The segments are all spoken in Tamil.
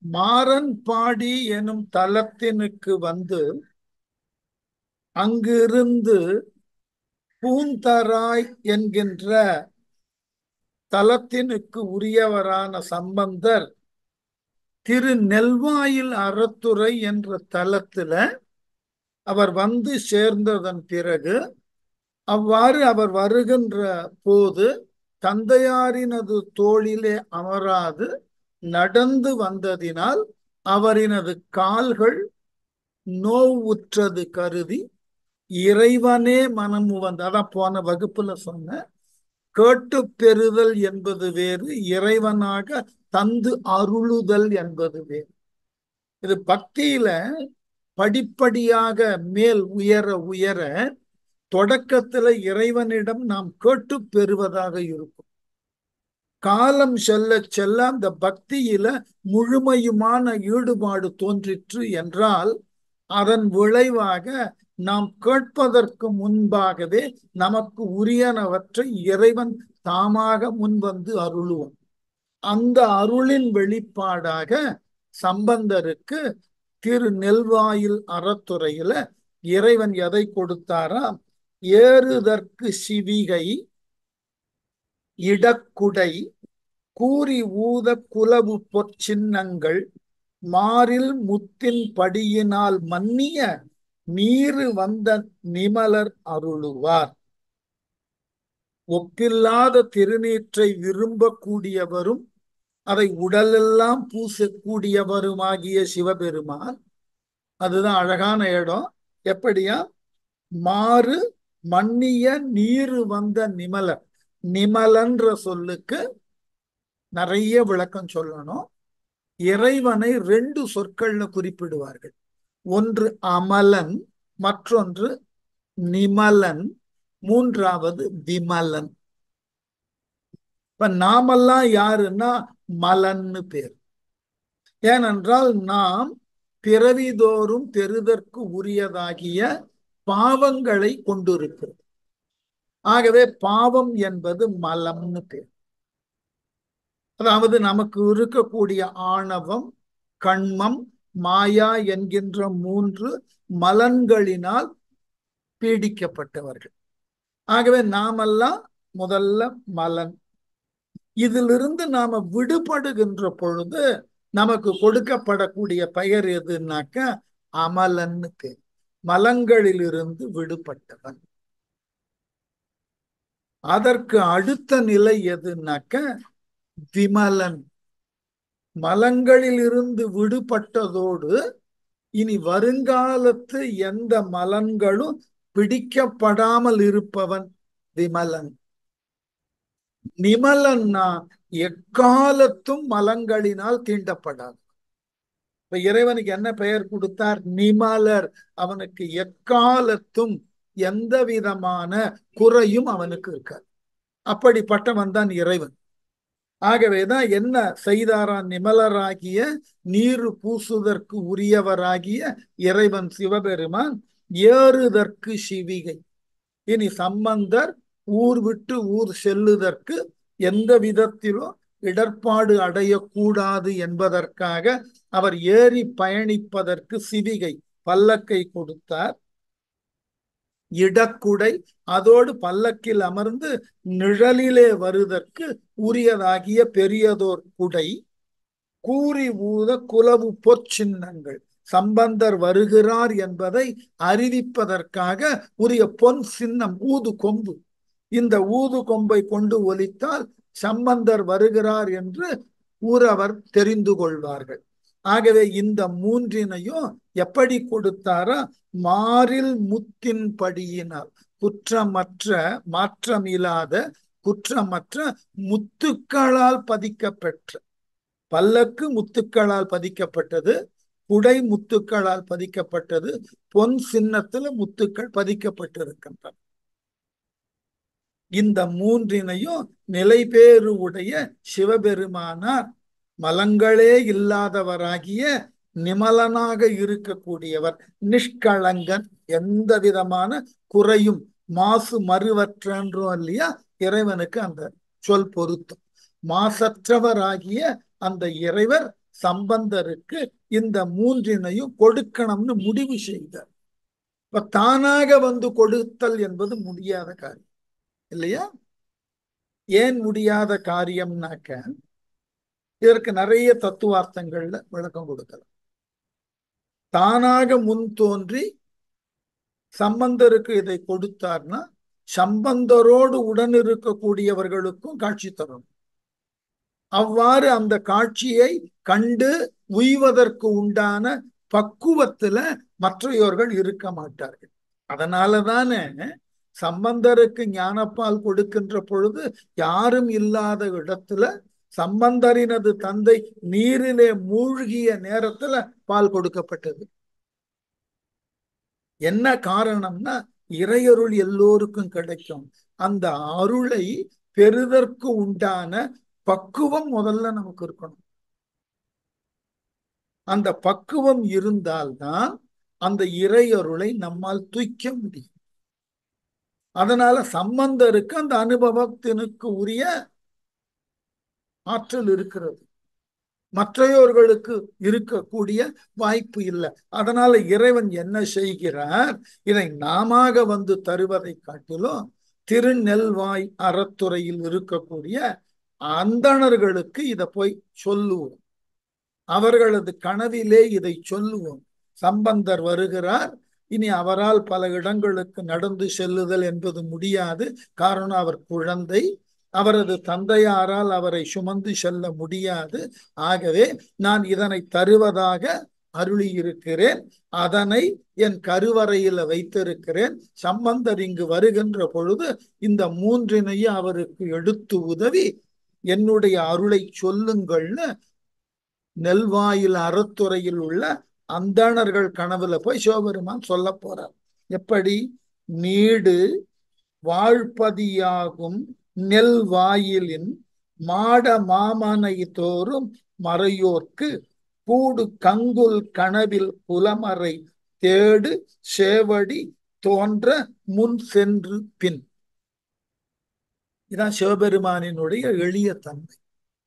மாறன்பாடி எனும் தலத்தினுக்கு வந்து அங்கிருந்து பூந்தராய் என்கின்ற தலத்தினுக்கு உரியவரான சம்பந்தர் திரு நெல்வாயில் அறத்துறை என்ற தலத்துல அவர் வந்து சேர்ந்ததன் பிறகு அவ்வாறு அவர் வருகின்ற போது தந்தையாரினது தோளிலே அமராது நடந்து வந்ததினால் அவரினது கால்கள் நோவுற்றது கருதி இறைவனே மனம் வந்து அதான் போன வகுப்புல சொன்ன கேட்டு பெறுதல் என்பது வேறு இறைவனாக தந்து அருளுதல் என்பது வேறு இது பக்தியில படிப்படியாக மேல் உயர உயர தொடக்கத்துல இறைவனிடம் நாம் கேட்டு பெறுவதாக இருக்கும் காலம் செல்ல செல்ல அந்த பக்தியில முழுமையுமான ஈடுபாடு தோன்றிற்று என்றால் அதன் விளைவாக நாம் கேட்பதற்கு முன்பாகவே நமக்கு உரியனவற்றை இறைவன் தாமாக முன்வந்து அருளுவோம் அந்த அருளின் வெளிப்பாடாக சம்பந்தருக்கு திரு நெல்வாயில் அறத்துறையில இறைவன் எதை கொடுத்தாரா ஏறுதற்கு சிவிகை இடக்குடை கூறி ஊத குலவு பொற்சின்னங்கள் மாறில் முத்தின் படியினால் மன்னிய நீரு வந்த நிமலர் அருளுவார் ஒப்பில்லாத திருநீற்றை விரும்பக்கூடியவரும் அதை உடலெல்லாம் பூசக்கூடியவருமாகிய சிவபெருமான் அதுதான் அழகான இடம் எப்படியா மாறு மன்னிய நீரு வந்த நிமலர் நிமலன்ற சொல்லுக்கு நிறைய விளக்கம் சொல்லணும் இறைவனை ரெண்டு சொற்கள்ல குறிப்பிடுவார்கள் ஒன்று அமலன் மற்றொன்று நிமலன் மூன்றாவது விமலன் இப்ப நாமெல்லாம் யாருன்னா மலன்னு பேர் ஏனென்றால் நாம் பிறவிதோறும் பெறுதற்கு உரியதாகிய பாவங்களை கொண்டிருக்கிறது ஆகவே பாவம் என்பது மலம்னு பேர் அதாவது நமக்கு இருக்கக்கூடிய ஆணவம் கண்மம் மாயா என்கின்ற மூன்று மலன்களினால் பீடிக்கப்பட்டவர்கள் ஆகவே நாமெல்லாம் முதல்ல மலன் இதிலிருந்து நாம விடுபடுகின்ற பொழுது நமக்கு கொடுக்கப்படக்கூடிய பெயர் எதுனாக்க அமலன்னு பேர் மலங்களிலிருந்து விடுபட்டவன் அதற்கு அடுத்த நிலை எதுனாக்க விமலன் மலங்களிலிருந்து விடுபட்டதோடு இனி வருங்காலத்து எந்த மலன்களும் பிடிக்கப்படாமல் இருப்பவன் விமலன் நிமலன்னா எக்காலத்தும் மலங்களினால் தீண்டப்படாது இப்ப இறைவனுக்கு என்ன பெயர் கொடுத்தார் நிமலர் அவனுக்கு எக்காலத்தும் எந்த விதமான குறையும் அவனுக்கு இருக்காது அப்படிப்பட்டவன் தான் இறைவன் ஆகவேதான் என்ன செய்தாரான் நிமலராகிய நீரு பூசுதற்கு உரியவராகிய இறைவன் சிவபெருமான் ஏறுதற்கு சிவிகை இனி சம்பந்தர் ஊர் விட்டு ஊர் செல்லுதற்கு எந்த விதத்திலும் இடர்பாடு அடையக்கூடாது என்பதற்காக அவர் ஏறி பயணிப்பதற்கு சிவிகை பல்லக்கை கொடுத்தார் இடக்குடை அதோடு பல்லக்கில் அமர்ந்து நிழலிலே வருதற்கு உரியதாகிய பெரியதோர் குடை கூறி ஊத குலவு பொற்சின்னங்கள் சம்பந்தர் வருகிறார் என்பதை அறிவிப்பதற்காக உரிய பொன் சின்னம் ஊது கொம்பு இந்த ஊது கொம்பை கொண்டு ஒலித்தால் சம்பந்தர் வருகிறார் என்று ஊரவர் தெரிந்து கொள்வார்கள் ஆகவே இந்த மூன்றினையும் எப்படி கொடுத்தாரா மாறில் முத்தின் படியினால் குற்றமற்ற மாற்றமில்லாத குற்றமற்ற முத்துக்களால் பதிக்கப்பெற்ற பல்லக்கு முத்துக்களால் பதிக்கப்பட்டது குடை முத்துக்களால் பதிக்கப்பட்டது பொன் சின்னத்துல முத்துக்கள் பதிக்கப்பட்டிருக்கின்றன இந்த மூன்றினையும் நிலைபேறு உடைய சிவபெருமானார் மலங்களே இல்லாதவராகிய நிமலனாக இருக்கக்கூடியவர் நிஷ்களங்கன் எந்த விதமான குறையும் மாசு மறுவற்றன்றோம் இல்லையா இறைவனுக்கு அந்த சொல் பொருத்தம் மாசற்றவராகிய அந்த இறைவர் சம்பந்தருக்கு இந்த மூன்றினையும் கொடுக்கணும்னு முடிவு செய்தார் இப்ப தானாக வந்து கொடுத்தல் என்பது முடியாத காரியம் இல்லையா ஏன் முடியாத காரியம்னாக்க இதற்கு நிறைய தத்துவார்த்தங்கள்ல விளக்கம் கொடுக்கலாம் தானாக முன் தோன்றி சம்பந்தருக்கு இதை கொடுத்தார்னா சம்பந்தரோடு உடன் இருக்கக்கூடியவர்களுக்கும் காட்சி தரணும் அவ்வாறு அந்த காட்சியை கண்டு உய்வதற்கு உண்டான பக்குவத்துல மற்றையோர்கள் இருக்க மாட்டார்கள் அதனாலதானே சம்பந்தருக்கு ஞானப்பால் கொடுக்கின்ற பொழுது யாரும் இல்லாத இடத்துல சம்பந்தரினது தந்தை நீரிலே மூழ்கிய நேரத்துல பால் கொடுக்கப்பட்டது என்ன காரணம்னா இறையருள் எல்லோருக்கும் கிடைக்கும் அந்த அருளை பெறுதற்கு உண்டான பக்குவம் முதல்ல நமக்கு இருக்கணும் அந்த பக்குவம் இருந்தால்தான் அந்த இறையருளை நம்மால் தூய்க்க முடியும் அதனால சம்பந்தருக்கு அந்த அனுபவத்தினுக்கு உரிய ஆற்றல் இருக்கிறது மற்றையோர்களுக்கு இருக்கக்கூடிய வாய்ப்பு இல்லை அதனால இறைவன் என்ன செய்கிறார் இதை நாம வந்து தருவதை காட்டிலும் திருநெல்வாய் அறத்துறையில் இருக்கக்கூடிய அந்தணர்களுக்கு இதை போய் சொல்லுவோம் அவர்களது கனவிலே இதை சொல்லுவோம் சம்பந்தர் வருகிறார் இனி அவரால் பல இடங்களுக்கு நடந்து செல்லுதல் என்பது முடியாது காரணம் அவர் குழந்தை அவரது தந்தையாரால் அவரை சுமந்து செல்ல முடியாது ஆகவே நான் இதனை தருவதாக அருளி இருக்கிறேன் அதனை என் கருவறையில வைத்திருக்கிறேன் சம்பந்தர் இங்கு வருகின்ற பொழுது இந்த மூன்றினையும் அவருக்கு எடுத்து உதவி என்னுடைய அருளை சொல்லுங்கள்னு நெல்வாயில் அறத்துறையில் உள்ள அந்தணர்கள் கனவுல போய் சிவபெருமான் சொல்ல போறார் எப்படி நீடு வாழ்பதியாகும் நெல் வாயிலின் மாட மாமனை தோறும் மறையோர்க்கு கூடு கங்குல் கனவில் புலமறை தேடு சேவடி தோன்ற முன் சென்று பின் இதான் சிவபெருமானினுடைய எளிய தன்மை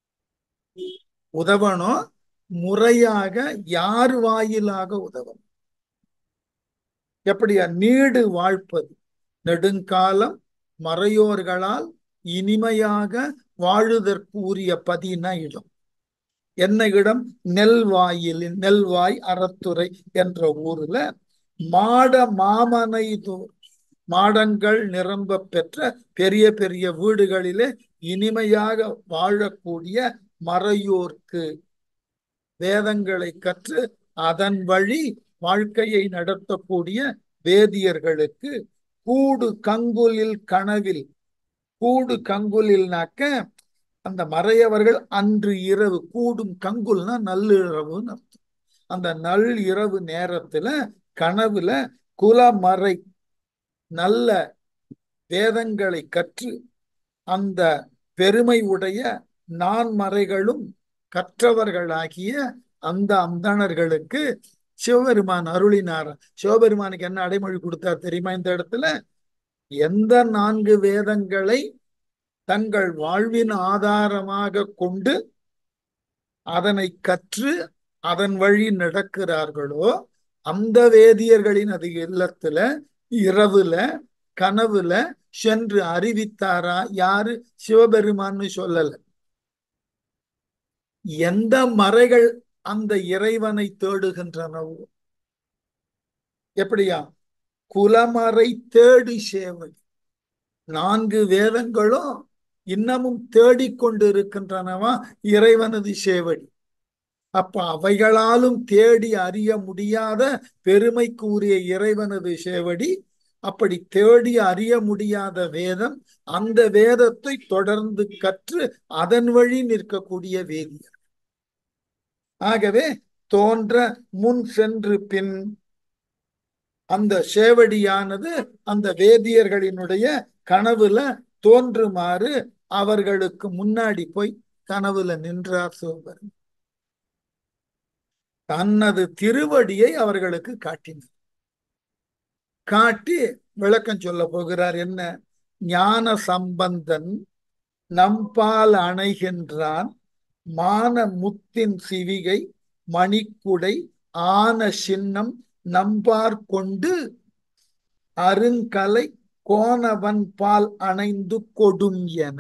உதவணும் முறையாக யார் வாயிலாக உதவணும் எப்படியா நீடு வாழ்ப்பது நெடுங்காலம் மறையோர்களால் இனிமையாக வாழுதற்கு உரிய பதினா இடம் என்ன இடம் நெல்வாயிலின் நெல்வாய் அறத்துறை என்ற ஊர்ல மாட மாமனை மாடங்கள் நிரம்ப பெற்ற பெரிய பெரிய வீடுகளிலே இனிமையாக வாழக்கூடிய மறையோர்க்கு வேதங்களை கற்று அதன் வழி வாழ்க்கையை நடத்தக்கூடிய வேதியர்களுக்கு கூடு கங்குலில் கனவில் கூடு கங்குலில்னாக்க அந்த மறையவர்கள் அன்று இரவு கூடும் கங்குல்னா நள்ளிரவுன்னு அர்த்தம் அந்த நள் இரவு நேரத்துல கனவுல குலமறை நல்ல வேதங்களை கற்று அந்த பெருமை உடைய நான்மறைகளும் கற்றவர்களாகிய அந்த அந்தணர்களுக்கு சிவபெருமான் அருளினார் சிவபெருமானுக்கு என்ன அடைமொழி கொடுத்தார் தெரியுமா இந்த இடத்துல எந்த நான்கு வேதங்களை தங்கள் வாழ்வின் ஆதாரமாக கொண்டு அதனை கற்று அதன் வழி நடக்கிறார்களோ அந்த வேதியர்களின் அது இல்லத்துல இரவுல கனவுல சென்று அறிவித்தாரா யாரு சிவபெருமான்னு சொல்லல எந்த மறைகள் அந்த இறைவனை தேடுகின்றனவோ எப்படியா குலமறை தேடி சேவை நான்கு வேதங்களும் இன்னமும் தேடிக்கொண்டு இருக்கின்றனவா இறைவனது சேவடி அப்ப அவைகளாலும் தேடி அறிய முடியாத பெருமைக்கு உரிய இறைவனது சேவடி அப்படி தேடி அறிய முடியாத வேதம் அந்த வேதத்தை தொடர்ந்து கற்று அதன் வழி நிற்கக்கூடிய வேதியர் ஆகவே தோன்ற முன் சென்று பின் அந்த சேவடியானது அந்த வேதியர்களினுடைய கனவுல தோன்றுமாறு அவர்களுக்கு முன்னாடி போய் கனவுல நின்றார் சிவபெருமான் தனது திருவடியை அவர்களுக்கு காட்டினார் காட்டி விளக்கம் சொல்ல போகிறார் என்ன ஞான சம்பந்தன் நம்பால் அணைகின்றான் மான முத்தின் சிவிகை மணிக்குடை ஆன சின்னம் நம்பார் கொண்டு அருங்கலை கோணவன் பால் அணைந்து கொடும் என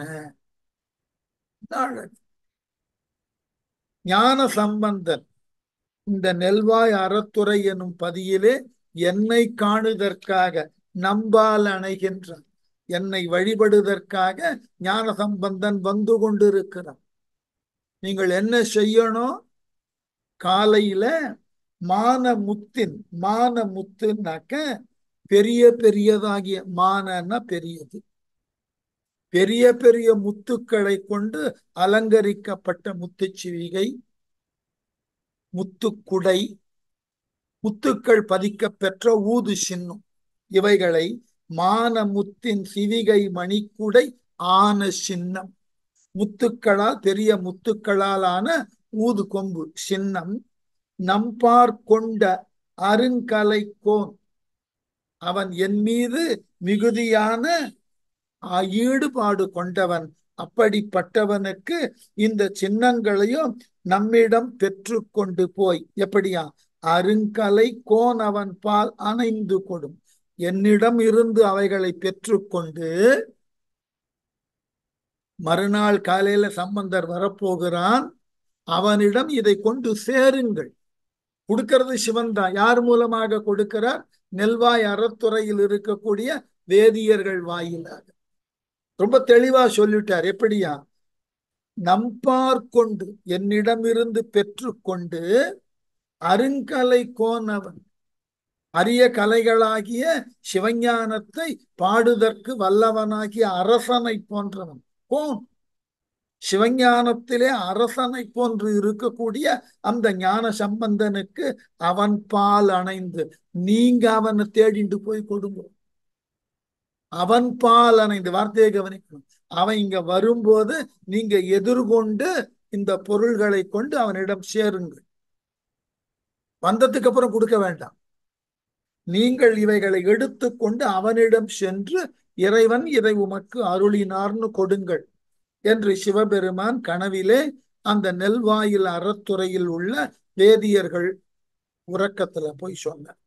ஞான சம்பந்தன் இந்த நெல்வாய் அறத்துறை எனும் பதியிலே என்னை காணுதற்காக நம்பால் அணைகின்றான் என்னை வழிபடுவதற்காக ஞான சம்பந்தன் வந்து கொண்டிருக்கிறான் நீங்கள் என்ன செய்யணும் காலையில மான முத்தின் மான முத்துனாக்க பெரிய பெரியதாகிய மானன்னா பெரியது பெரிய பெரிய முத்துக்களை கொண்டு அலங்கரிக்கப்பட்ட முத்துச்சிவிகை முத்துக்குடை முத்துக்கள் பதிக்க பெற்ற ஊது சின்னம் இவைகளை மான முத்தின் சிவிகை மணிக்குடை ஆன சின்னம் முத்துக்களால் பெரிய முத்துக்களால் ஆன ஊது கொம்பு சின்னம் நம்பார் கொண்ட அருங்கலை கோன் அவன் என் மீது மிகுதியான ஈடுபாடு கொண்டவன் அப்படிப்பட்டவனுக்கு இந்த சின்னங்களையும் நம்மிடம் பெற்று கொண்டு போய் எப்படியா அருங்கலை கோன் அவன் பால் அணைந்து கொடும் என்னிடம் இருந்து அவைகளை பெற்றுக்கொண்டு மறுநாள் காலையில சம்பந்தர் வரப்போகிறான் அவனிடம் இதை கொண்டு சேருங்கள் கொடுக்கிறது சிவன் தான் யார் மூலமாக கொடுக்கிறார் நெல்வாய் அறத்துறையில் இருக்கக்கூடிய வேதியர்கள் வாயிலாக ரொம்ப தெளிவா சொல்லிட்டார் எப்படியா நம்பார் கொண்டு என்னிடமிருந்து பெற்றுக்கொண்டு அருங்கலை கோனவன் அரிய கலைகளாகிய சிவஞானத்தை பாடுதற்கு வல்லவனாகிய அரசனை போன்றவன் கோன் சிவஞானத்திலே அரசனை போன்று இருக்கக்கூடிய அந்த ஞான சம்பந்தனுக்கு அவன் பால் அணைந்து நீங்க அவனை தேடிண்டு போய் கொடுங்க அவன் பால் அணைந்து வார்த்தையை கவனிக்கணும் அவன் இங்க வரும்போது நீங்க எதிர்கொண்டு இந்த பொருள்களை கொண்டு அவனிடம் சேருங்கள் வந்ததுக்கு அப்புறம் கொடுக்க வேண்டாம் நீங்கள் இவைகளை எடுத்துக்கொண்டு அவனிடம் சென்று இறைவன் இதை உமக்கு அருளினார்னு கொடுங்கள் என்று சிவபெருமான் கனவிலே அந்த நெல்வாயில் அறத்துறையில் உள்ள வேதியர்கள் உறக்கத்துல போய் சொன்னார்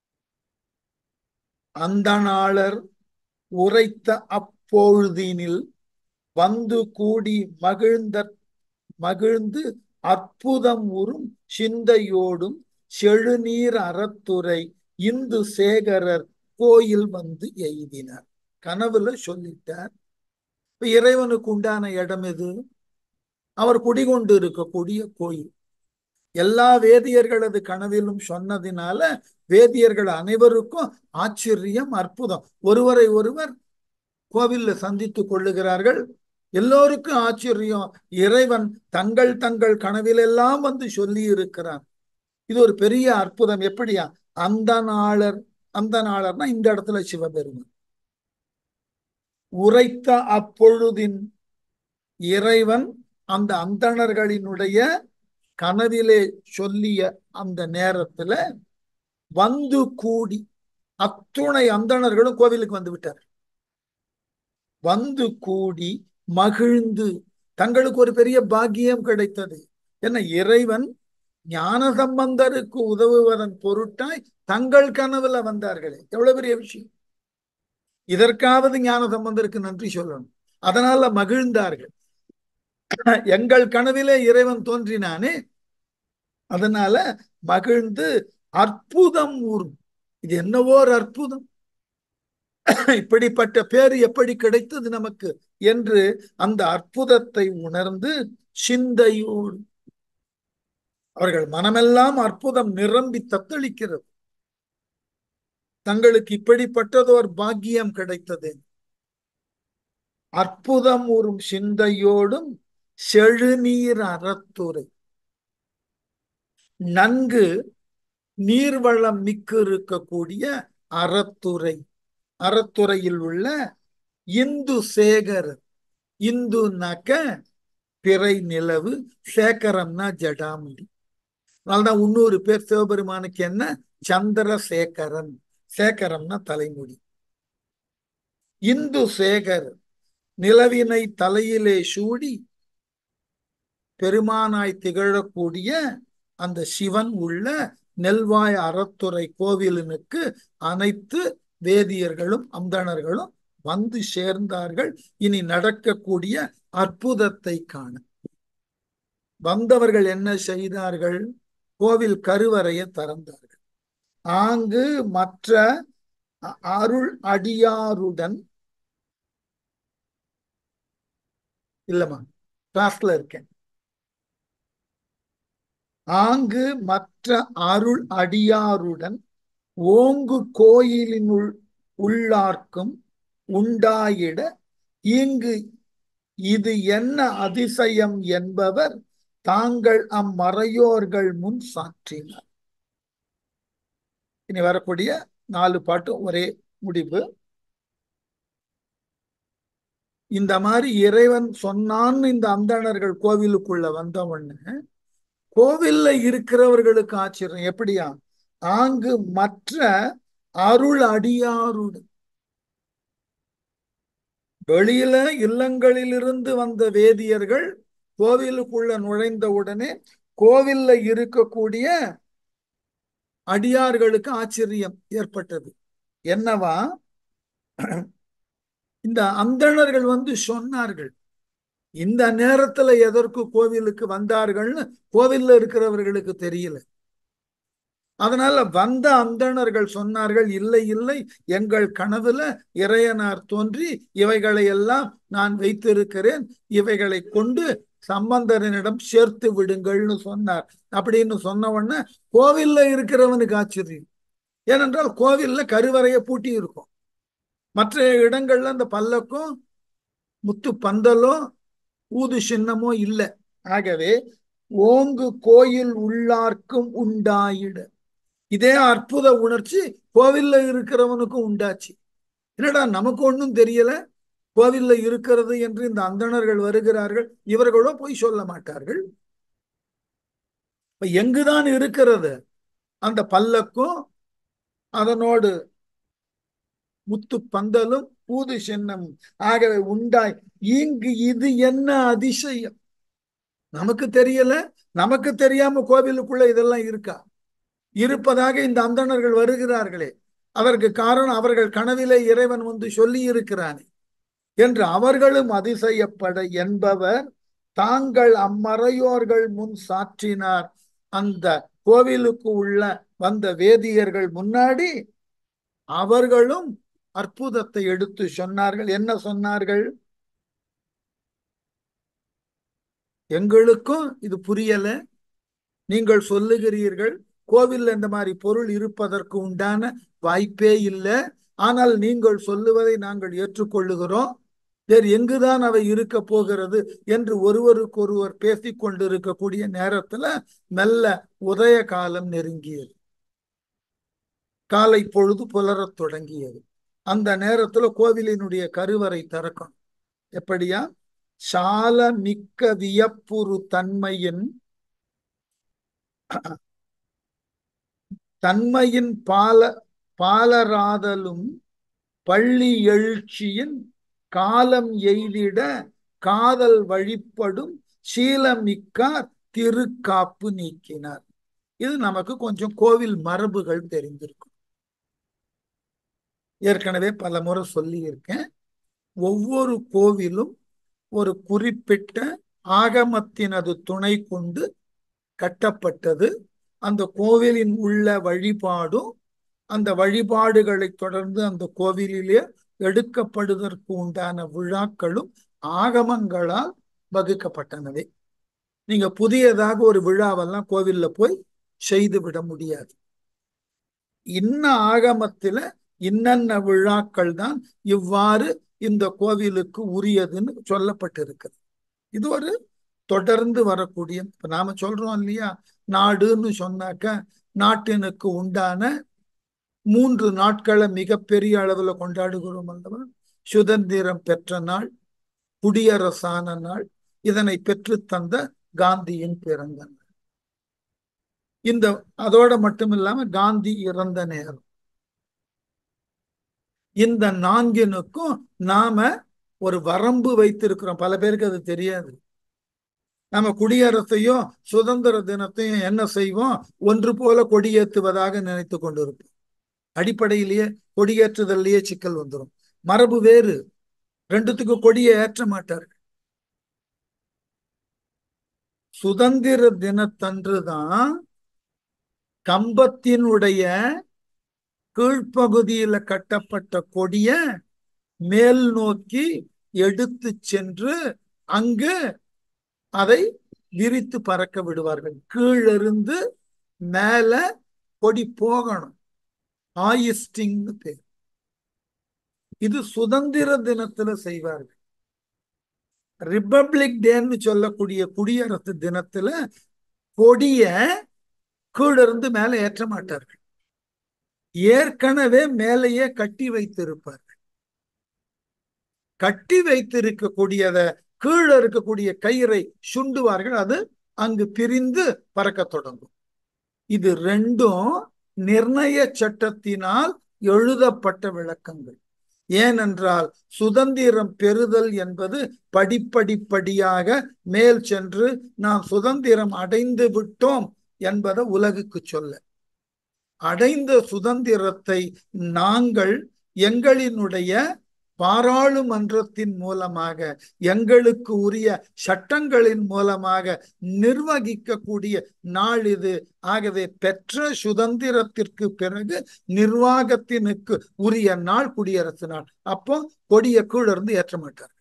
அந்த நாளர் உரைத்த அப்பொழுதினில் வந்து கூடி மகிழ்ந்த மகிழ்ந்து அற்புதம் உறும் சிந்தையோடும் செழுநீர் அறத்துறை இந்து சேகரர் கோயில் வந்து எய்தினார் கனவுல சொல்லிட்டார் இப்ப இறைவனுக்கு உண்டான இடம் எது அவர் குடிகொண்டு இருக்கக்கூடிய கோயில் எல்லா வேதியர்களது கனவிலும் சொன்னதினால வேதியர்கள் அனைவருக்கும் ஆச்சரியம் அற்புதம் ஒருவரை ஒருவர் கோவில்ல சந்தித்துக் கொள்ளுகிறார்கள் எல்லோருக்கும் ஆச்சரியம் இறைவன் தங்கள் தங்கள் கனவிலெல்லாம் வந்து சொல்லி இருக்கிறான் இது ஒரு பெரிய அற்புதம் எப்படியா அந்த நாளர் அந்த நாளர்னா இந்த இடத்துல சிவபெருமன் உரைத்த அப்பொழுதின் இறைவன் அந்த அந்தணர்களினுடைய கனவிலே சொல்லிய அந்த நேரத்துல வந்து கூடி அத்துணை அந்தணர்களும் கோவிலுக்கு வந்து விட்டார் வந்து கூடி மகிழ்ந்து தங்களுக்கு ஒரு பெரிய பாக்கியம் கிடைத்தது என்ன இறைவன் ஞான சம்பந்தருக்கு உதவுவதன் பொருட்டாய் தங்கள் கனவுல வந்தார்களே எவ்வளவு பெரிய விஷயம் இதற்காவது ஞான சம்பந்தருக்கு நன்றி சொல்லணும் அதனால மகிழ்ந்தார்கள் எங்கள் கனவிலே இறைவன் தோன்றினானே அதனால மகிழ்ந்து அற்புதம் ஊறும் இது என்னவோ ஒரு அற்புதம் இப்படிப்பட்ட பேர் எப்படி கிடைத்தது நமக்கு என்று அந்த அற்புதத்தை உணர்ந்து சிந்தையோடு அவர்கள் மனமெல்லாம் அற்புதம் நிரம்பி தத்தளிக்கிறது தங்களுக்கு இப்படிப்பட்டதோர் பாக்கியம் கிடைத்தது அற்புதம் ஊறும் சிந்தையோடும் செழுநீர் அறத்துறை நன்கு நீர்வளம் மிக்கு இருக்கக்கூடிய அறத்துறை அறத்துறையில் உள்ள இந்து சேகர் இந்துனாக்க பிறை நிலவு சேகரம்னா ஜடாமுடி அதனால்தான் இன்னொரு பேர் சிவபெருமானுக்கு என்ன சந்திரசேகரன் சேகரம்னா தலைமுடி இந்து சேகர் நிலவினை தலையிலே சூடி பெருமானாய் திகழக்கூடிய அந்த சிவன் உள்ள நெல்வாய் அறத்துறை கோவிலனுக்கு அனைத்து வேதியர்களும் அந்தணர்களும் வந்து சேர்ந்தார்கள் இனி நடக்கக்கூடிய அற்புதத்தை காண வந்தவர்கள் என்ன செய்தார்கள் கோவில் கருவறையை திறந்தார்கள் ஆங்கு மற்ற அருள் அடியாருடன் இல்லம்மா கிளாஸ்ல இருக்கேன் ஆங்கு மற்ற அருள் அடியாருடன் ஓங்கு கோயிலினுள் உள்ளார்க்கும் உண்டாயிட இங்கு இது என்ன அதிசயம் என்பவர் தாங்கள் அம்மறையோர்கள் முன் சாற்றினார் இனி வரக்கூடிய நாலு பாட்டு ஒரே முடிவு இந்த மாதிரி இறைவன் சொன்னான்னு இந்த அந்தணர்கள் கோவிலுக்குள்ள வந்தவொன்னு கோவில்ல இருக்கிறவர்களுக்கு ஆச்சரியம் எப்படியா ஆங்கு மற்ற அருள் அடியாருடன் வெளியில இல்லங்களிலிருந்து வந்த வேதியர்கள் கோவிலுக்குள்ள நுழைந்த உடனே கோவில்ல இருக்கக்கூடிய அடியார்களுக்கு ஆச்சரியம் ஏற்பட்டது என்னவா இந்த அந்தணர்கள் வந்து சொன்னார்கள் இந்த நேரத்துல எதற்கு கோவிலுக்கு வந்தார்கள்னு கோவில்ல இருக்கிறவர்களுக்கு தெரியல அதனால வந்த அந்தணர்கள் சொன்னார்கள் இல்லை இல்லை எங்கள் கனவுல இறையனார் தோன்றி இவைகளை எல்லாம் நான் வைத்திருக்கிறேன் இவைகளை கொண்டு சம்பந்தரனிடம் சேர்த்து விடுங்கள்னு சொன்னார் அப்படின்னு சொன்ன உடனே கோவில்ல இருக்கிறவனுக்கு ஆச்சரியம் ஏனென்றால் கோவில்ல கருவறைய பூட்டி இருக்கும் மற்ற இடங்கள்ல அந்த பல்லக்கும் முத்து பந்தலோ ஊது சின்னமோ இல்லை ஆகவே ஓங்கு கோயில் உள்ளார்க்கும் உண்டாயிட இதே அற்புத உணர்ச்சி கோவில்ல இருக்கிறவனுக்கும் உண்டாச்சு என்னடா நமக்கு ஒன்றும் தெரியல கோவில்ல இருக்கிறது என்று இந்த அந்தணர்கள் வருகிறார்கள் இவர்களோ போய் சொல்ல மாட்டார்கள் எங்குதான் இருக்கிறது அந்த பல்லக்கும் அதனோடு முத்து பந்தலும் பூது சின்னம் ஆகவே உண்டாய் இங்கு இது என்ன அதிசயம் நமக்கு தெரியல நமக்கு தெரியாம கோவிலுக்குள்ள இதெல்லாம் இருக்கா இருப்பதாக இந்த அந்தணர்கள் வருகிறார்களே அதற்கு காரணம் அவர்கள் கனவிலே இறைவன் வந்து சொல்லி இருக்கிறானே என்று அவர்களும் அதிசயப்பட என்பவர் தாங்கள் அம்மறையோர்கள் முன் சாற்றினார் அந்த கோவிலுக்கு உள்ள வந்த வேதியர்கள் முன்னாடி அவர்களும் அற்புதத்தை எடுத்து சொன்னார்கள் என்ன சொன்னார்கள் எங்களுக்கும் இது புரியல நீங்கள் சொல்லுகிறீர்கள் கோவில்ல இந்த மாதிரி பொருள் இருப்பதற்கு உண்டான வாய்ப்பே இல்லை ஆனால் நீங்கள் சொல்லுவதை நாங்கள் ஏற்றுக்கொள்ளுகிறோம் வேறு எங்குதான் அவை இருக்க போகிறது என்று ஒருவருக்கொருவர் பேசிக் கொண்டிருக்கக்கூடிய நேரத்துல மெல்ல உதய காலம் நெருங்கியது காலை பொழுது புலரத் தொடங்கியது அந்த நேரத்துல கோவிலினுடைய கருவறை திறக்கும் எப்படியா சால மிக்க வியப்புறு தன்மையின் தன்மையின் பால பாலராதலும் பள்ளி எழுச்சியின் காலம் எய்திட காதல் வழிபடும் சீலமிக்கார் திருக்காப்பு நீக்கினார் இது நமக்கு கொஞ்சம் கோவில் மரபுகள் தெரிந்திருக்கும் ஏற்கனவே பல முறை சொல்லி இருக்கேன் ஒவ்வொரு கோவிலும் ஒரு குறிப்பிட்ட ஆகமத்தினது துணை கொண்டு கட்டப்பட்டது அந்த கோவிலின் உள்ள வழிபாடும் அந்த வழிபாடுகளை தொடர்ந்து அந்த கோவிலிலே எடுக்கப்படுவதற்கு உண்டான விழாக்களும் ஆகமங்களால் வகுக்கப்பட்டனவே நீங்க புதியதாக ஒரு விழாவெல்லாம் கோவில்ல போய் செய்து விட முடியாது இன்ன ஆகமத்துல இன்னென்ன விழாக்கள் தான் இவ்வாறு இந்த கோவிலுக்கு உரியதுன்னு சொல்லப்பட்டிருக்குது இது ஒரு தொடர்ந்து வரக்கூடிய இப்ப நாம சொல்றோம் இல்லையா நாடுன்னு சொன்னாக்க நாட்டினுக்கு உண்டான மூன்று நாட்களை மிகப்பெரிய அளவுல கொண்டாடுகிறோம் அல்லவா சுதந்திரம் பெற்ற நாள் குடியரசான நாள் இதனை பெற்று தந்த காந்தியின் பிறந்த நாள் இந்த அதோட மட்டும் இல்லாம காந்தி இறந்த நேரம் இந்த நான்கினுக்கும் நாம ஒரு வரம்பு வைத்திருக்கிறோம் பல பேருக்கு அது தெரியாது நம்ம குடியரசையும் சுதந்திர தினத்தையும் என்ன செய்வோம் ஒன்று போல கொடியேற்றுவதாக நினைத்து கொண்டிருப்போம் அடிப்படையிலேயே கொடியேற்றுதல்லையே சிக்கல் வந்துடும் மரபு வேறு ரெண்டுத்துக்கு கொடியை ஏற்ற மாட்டார்கள் சுதந்திர தினத்தன்றுதான் கம்பத்தினுடைய கீழ்ப்பகுதியில கட்டப்பட்ட கொடிய மேல் நோக்கி எடுத்து சென்று அங்கு அதை விரித்து பறக்க விடுவார்கள் கீழிருந்து மேல கொடி போகணும் ஆயிஸ்டிங்னு பேர் இது சுதந்திர தினத்துல செய்வார்கள் ரிப்பப்ளிக் டேன்னு சொல்லக்கூடிய குடியரசு தினத்துல கொடிய கீழிருந்து மேல ஏற்ற மாட்டார்கள் ஏற்கனவே மேலேயே கட்டி வைத்திருப்பார்கள் கட்டி வைத்திருக்கக்கூடியத கீழே இருக்கக்கூடிய கயிறை சுண்டுவார்கள் அது அங்கு பிரிந்து பறக்க தொடங்கும் இது ரெண்டும் நிர்ணய சட்டத்தினால் எழுதப்பட்ட விளக்கங்கள் ஏனென்றால் சுதந்திரம் பெறுதல் என்பது படிப்படிப்படியாக மேல் சென்று நாம் சுதந்திரம் அடைந்து விட்டோம் என்பதை உலகுக்கு சொல்ல அடைந்த சுதந்திரத்தை நாங்கள் எங்களினுடைய பாராளுமன்றத்தின் மூலமாக எங்களுக்கு உரிய சட்டங்களின் மூலமாக நிர்வகிக்கக்கூடிய நாள் இது ஆகவே பெற்ற சுதந்திரத்திற்கு பிறகு நிர்வாகத்தினுக்கு உரிய நாள் குடியரசு நாள் அப்போ கொடிய கீழ இருந்து ஏற்ற மாட்டார்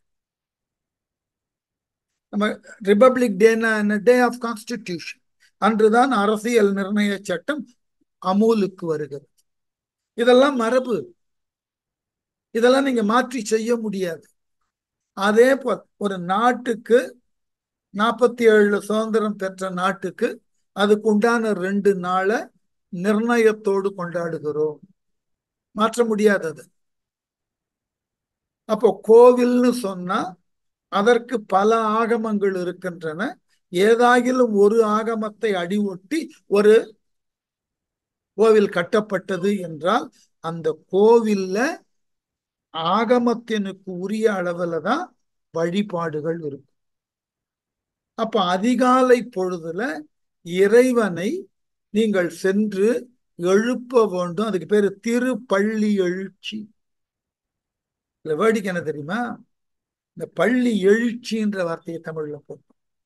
நம்ம ரிபப்ளிக் டேனா டே ஆஃப் கான்ஸ்டிடியூஷன் அன்றுதான் அரசியல் நிர்ணய சட்டம் அமூலுக்கு வருகிறது இதெல்லாம் மரபு இதெல்லாம் நீங்க மாற்றி செய்ய முடியாது அதே போல் ஒரு நாட்டுக்கு நாற்பத்தி ஏழுல சுதந்திரம் பெற்ற நாட்டுக்கு அதுக்கு உண்டான ரெண்டு நாளை நிர்ணயத்தோடு கொண்டாடுகிறோம் மாற்ற முடியாதது அப்போ கோவில்னு சொன்னா அதற்கு பல ஆகமங்கள் இருக்கின்றன ஏதாகிலும் ஒரு ஆகமத்தை அடி ஒட்டி ஒரு கோவில் கட்டப்பட்டது என்றால் அந்த கோவில்ல ஆகமத்தினுக்கு உரிய அளவுல தான் வழிபாடுகள் இருக்கும் அப்ப அதிகாலை பொழுதுல இறைவனை நீங்கள் சென்று எழுப்ப வேண்டும் அதுக்கு பேரு திருப்பள்ளி எழுச்சி இல்ல வேடிக்கை என்ன தெரியுமா இந்த பள்ளி எழுச்சின்ற வார்த்தையை தமிழ்ல போட்டோம்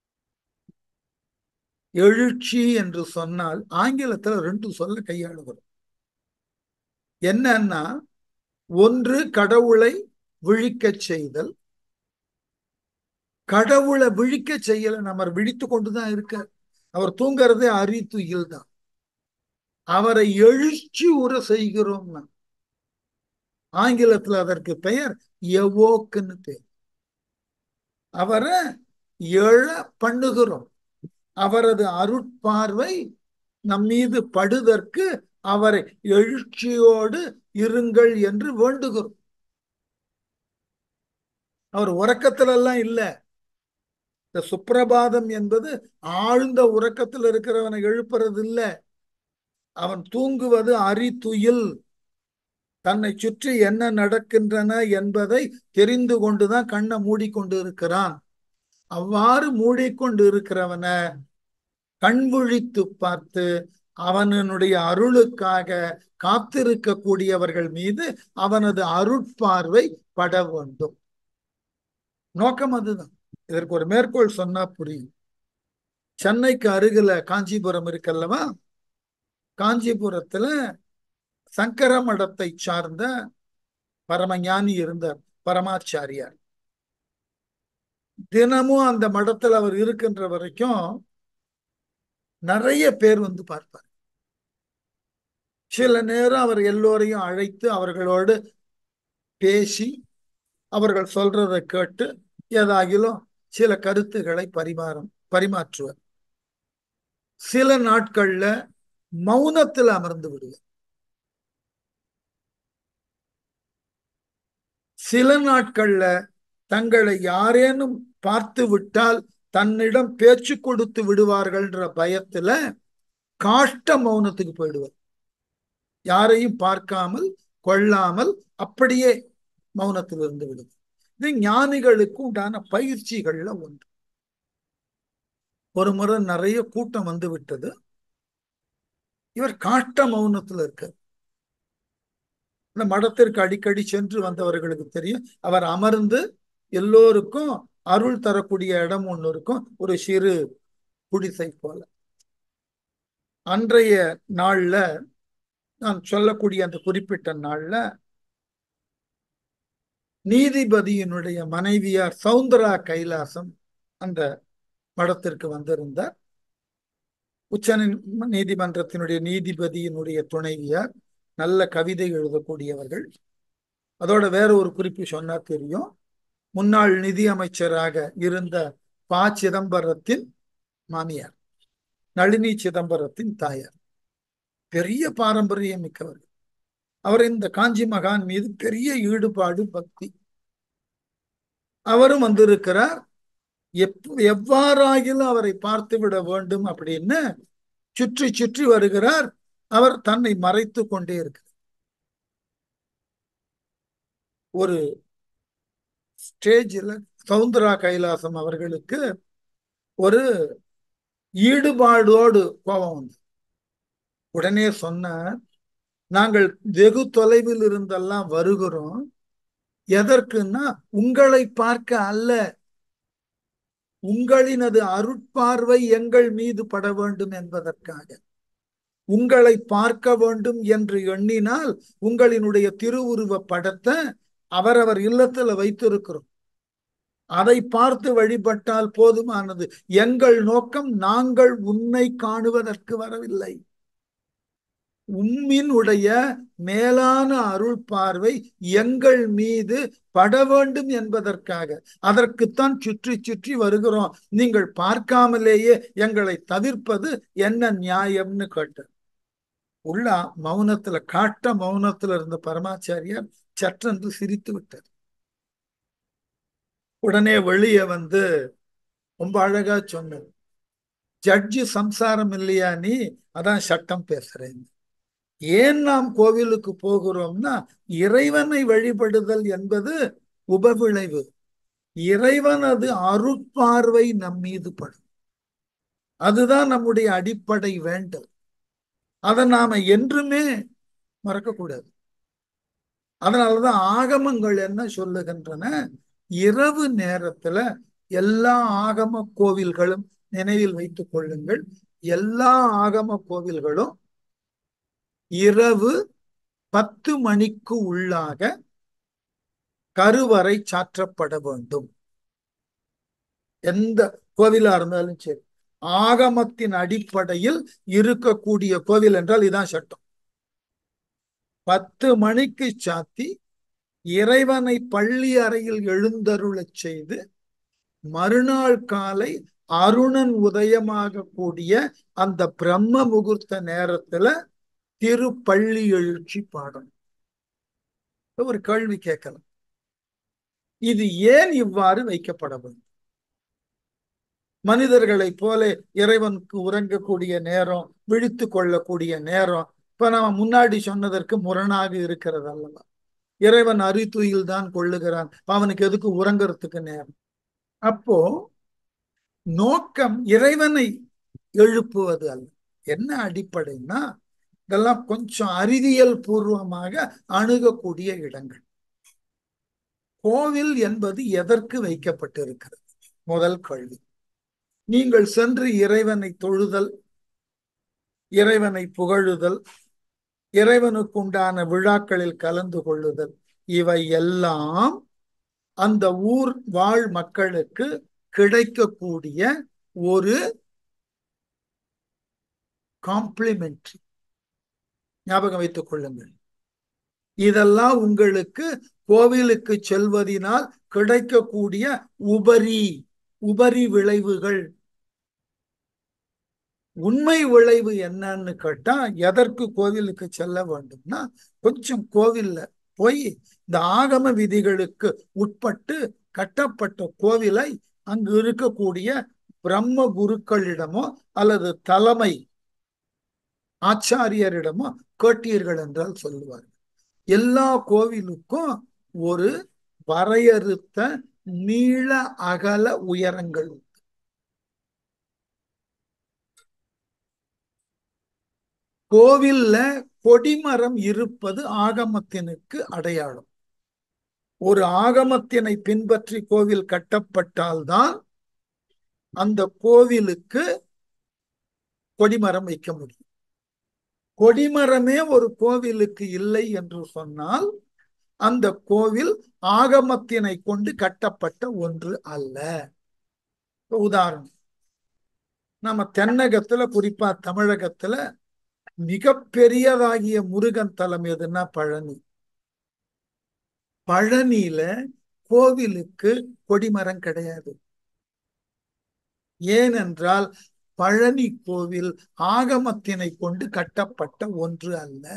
எழுச்சி என்று சொன்னால் ஆங்கிலத்துல ரெண்டு சொல்ல கையாளுகிறோம் என்னன்னா ஒன்று கடவுளை விழிக்க செய்தல் கடவுளை விழிக்க செய்யல நம்ம விழித்து கொண்டுதான் இருக்க அவர் தூங்குறதே அரித்துயில் தான் அவரை எழுச்சி உற செய்கிறோம்னா ஆங்கிலத்துல அதற்கு பெயர் எவோக்குன்னு பேர் அவரை எழ பண்ணுகிறோம் அவரது அருட்பார்வை நம் மீது படுதற்கு அவரை எழுச்சியோடு இருங்கள் என்று வேண்டுகிறோம் அவர் உறக்கத்துல எல்லாம் இல்ல இந்த சுப்பிரபாதம் என்பது ஆழ்ந்த உறக்கத்தில் இருக்கிறவனை எழுப்புறது இல்ல அவன் தூங்குவது அரித்துயில் தன்னை சுற்றி என்ன நடக்கின்றன என்பதை தெரிந்து கொண்டுதான் கண்ணை மூடிக்கொண்டு இருக்கிறான் அவ்வாறு மூடிக்கொண்டு இருக்கிறவனை கண் விழித்து பார்த்து அவனுடைய அருளுக்காக காத்திருக்கக்கூடியவர்கள் மீது அவனது அருட்பார்வை பட வேண்டும் நோக்கம் அதுதான் இதற்கு ஒரு மேற்கோள் சொன்னா புரியும் சென்னைக்கு அருகில காஞ்சிபுரம் இருக்கல்லவா காஞ்சிபுரத்துல சங்கர மடத்தை சார்ந்த பரமஞானி இருந்தார் பரமாச்சாரியார் தினமும் அந்த மடத்துல அவர் இருக்கின்ற வரைக்கும் நிறைய பேர் வந்து பார்ப்பார் சில நேரம் அவர் எல்லோரையும் அழைத்து அவர்களோடு பேசி அவர்கள் சொல்றதை கேட்டு ஏதாகிலும் சில கருத்துக்களை பரிமாறும் பரிமாற்றுவர் சில நாட்கள்ல மௌனத்தில் அமர்ந்து விடுவார் சில நாட்கள்ல தங்களை யாரேனும் பார்த்து விட்டால் தன்னிடம் பேச்சு கொடுத்து விடுவார்கள்ன்ற பயத்துல காஷ்ட மௌனத்துக்கு போயிடுவார் யாரையும் பார்க்காமல் கொள்ளாமல் அப்படியே மௌனத்தில் இருந்து விடுவார் இது ஞானிகளுக்கு உண்டான பயிற்சிகள்ல ஒன்று ஒரு முறை நிறைய கூட்டம் வந்து விட்டது இவர் காட்ட மௌனத்துல இருக்கார் இந்த மடத்திற்கு அடிக்கடி சென்று வந்தவர்களுக்கு தெரியும் அவர் அமர்ந்து எல்லோருக்கும் அருள் தரக்கூடிய இடம் ஒன்று இருக்கும் ஒரு சிறு குடிசை போல அன்றைய நாள்ல நான் சொல்லக்கூடிய அந்த குறிப்பிட்ட நாள்ல நீதிபதியினுடைய மனைவியார் சவுந்தரா கைலாசம் அந்த மடத்திற்கு வந்திருந்தார் உச்ச நீதிமன்றத்தினுடைய நீதிபதியினுடைய துணைவியார் நல்ல கவிதை எழுதக்கூடியவர்கள் அதோட வேற ஒரு குறிப்பு சொன்னா தெரியும் முன்னாள் நிதி அமைச்சராக இருந்த ப சிதம்பரத்தின் மாமியார் நளினி சிதம்பரத்தின் தாயார் பெரிய பாரம்பரியம் மிக்கவர்கள் அவர் இந்த காஞ்சி மகான் மீது பெரிய ஈடுபாடு பக்தி அவரும் வந்திருக்கிறார் எப் எவ்வாறாகிலும் அவரை பார்த்து விட வேண்டும் அப்படின்னு சுற்றி சுற்றி வருகிறார் அவர் தன்னை மறைத்து கொண்டே இருக்கிறார் ஒரு ஸ்டேஜில் சவுந்தரா கைலாசம் அவர்களுக்கு ஒரு ஈடுபாடோடு கோபம் வந்து உடனே சொன்னார் நாங்கள் வெகு தொலைவில் இருந்தெல்லாம் வருகிறோம் எதற்குன்னா உங்களை பார்க்க அல்ல உங்களினது அருட்பார்வை எங்கள் மீது பட வேண்டும் என்பதற்காக உங்களை பார்க்க வேண்டும் என்று எண்ணினால் உங்களினுடைய திருவுருவ படத்தை அவரவர் இல்லத்துல வைத்திருக்கிறோம் அதை பார்த்து வழிபட்டால் போதுமானது எங்கள் நோக்கம் நாங்கள் உன்னை காணுவதற்கு வரவில்லை உம்மினுடைய மேலான அருள் பார்வை எங்கள் மீது பட வேண்டும் என்பதற்காக அதற்குத்தான் சுற்றி சுற்றி வருகிறோம் நீங்கள் பார்க்காமலேயே எங்களை தவிர்ப்பது என்ன நியாயம்னு கேட்டார் உள்ள மௌனத்துல காட்ட மௌனத்துல இருந்த பரமாச்சாரியார் சற்றென்று சிரித்து விட்டார் உடனே வெளியே வந்து ரொம்ப அழகா சொன்னது ஜட்ஜி சம்சாரம் இல்லையா நீ அதான் சட்டம் பேசுறேன் ஏன் நாம் கோவிலுக்கு போகிறோம்னா இறைவனை வழிபடுதல் என்பது உபவிளைவு இறைவனது அருட்பார்வை நம் மீது படும் அதுதான் நம்முடைய அடிப்படை வேண்டல் அதை நாம என்றுமே மறக்கக்கூடாது அதனாலதான் ஆகமங்கள் என்ன சொல்லுகின்றன இரவு நேரத்துல எல்லா ஆகம கோவில்களும் நினைவில் வைத்துக் கொள்ளுங்கள் எல்லா ஆகம கோவில்களும் இரவு பத்து மணிக்கு உள்ளாக கருவறை சாற்றப்பட வேண்டும் எந்த கோவிலா இருந்தாலும் சரி ஆகமத்தின் அடிப்படையில் இருக்கக்கூடிய கோவில் என்றால் இதான் சட்டம் பத்து மணிக்கு சாத்தி இறைவனை பள்ளி அறையில் எழுந்தருளச் செய்து மறுநாள் காலை அருணன் உதயமாக கூடிய அந்த பிரம்ம முகூர்த்த நேரத்துல திருப்பள்ளி எழுச்சி பாடணும் ஒரு கேள்வி கேட்கலாம் இது ஏன் இவ்வாறு வைக்கப்பட வேண்டும் மனிதர்களை போல இறைவனுக்கு உறங்கக்கூடிய நேரம் விழித்து கொள்ளக்கூடிய நேரம் இப்ப நாம முன்னாடி சொன்னதற்கு முரணாக இருக்கிறது அல்லவா இறைவன் அரித்துயில் தான் கொள்ளுகிறான் அவனுக்கு எதுக்கு உறங்குறதுக்கு நேரம் அப்போ நோக்கம் இறைவனை எழுப்புவது அல்ல என்ன அடிப்படைன்னா இதெல்லாம் கொஞ்சம் அறிவியல் பூர்வமாக அணுகக்கூடிய இடங்கள் கோவில் என்பது எதற்கு வைக்கப்பட்டிருக்கிறது முதல் கேள்வி நீங்கள் சென்று இறைவனை தொழுதல் இறைவனை புகழுதல் இறைவனுக்கு உண்டான விழாக்களில் கலந்து கொள்ளுதல் இவை எல்லாம் அந்த ஊர் வாழ் மக்களுக்கு கிடைக்கக்கூடிய ஒரு காம்ப்ளிமெண்ட்ரி ஞாபகம் வைத்துக் கொள்ளுங்கள் இதெல்லாம் உங்களுக்கு கோவிலுக்கு செல்வதினால் கிடைக்கக்கூடிய உபரி உபரி விளைவுகள் உண்மை விளைவு என்னன்னு கேட்டா எதற்கு கோவிலுக்கு செல்ல வேண்டும்னா கொஞ்சம் கோவில்ல போய் இந்த ஆகம விதிகளுக்கு உட்பட்டு கட்டப்பட்ட கோவிலை அங்கு இருக்கக்கூடிய பிரம்ம குருக்களிடமோ அல்லது தலைமை ஆச்சாரியரிடமோ கேட்டீர்கள் என்றால் சொல்லுவார்கள் எல்லா கோவிலுக்கும் ஒரு வரையறுத்த நீள அகல உயரங்கள் உண்டு கோவில்ல கொடிமரம் இருப்பது ஆகமத்தினுக்கு அடையாளம் ஒரு ஆகமத்தினை பின்பற்றி கோவில் கட்டப்பட்டால்தான் அந்த கோவிலுக்கு கொடிமரம் வைக்க முடியும் கொடிமரமே ஒரு கோவிலுக்கு இல்லை என்று சொன்னால் அந்த கோவில் ஆகமத்தினை கொண்டு கட்டப்பட்ட ஒன்று அல்ல உதாரணம் நம்ம தென்னகத்துல குறிப்பா தமிழகத்துல மிக பெரியதாகிய முருகன் தலம் எதுன்னா பழனி பழனியில கோவிலுக்கு கொடிமரம் கிடையாது ஏனென்றால் பழனி கோவில் ஆகமத்தினை கொண்டு கட்டப்பட்ட ஒன்று அல்ல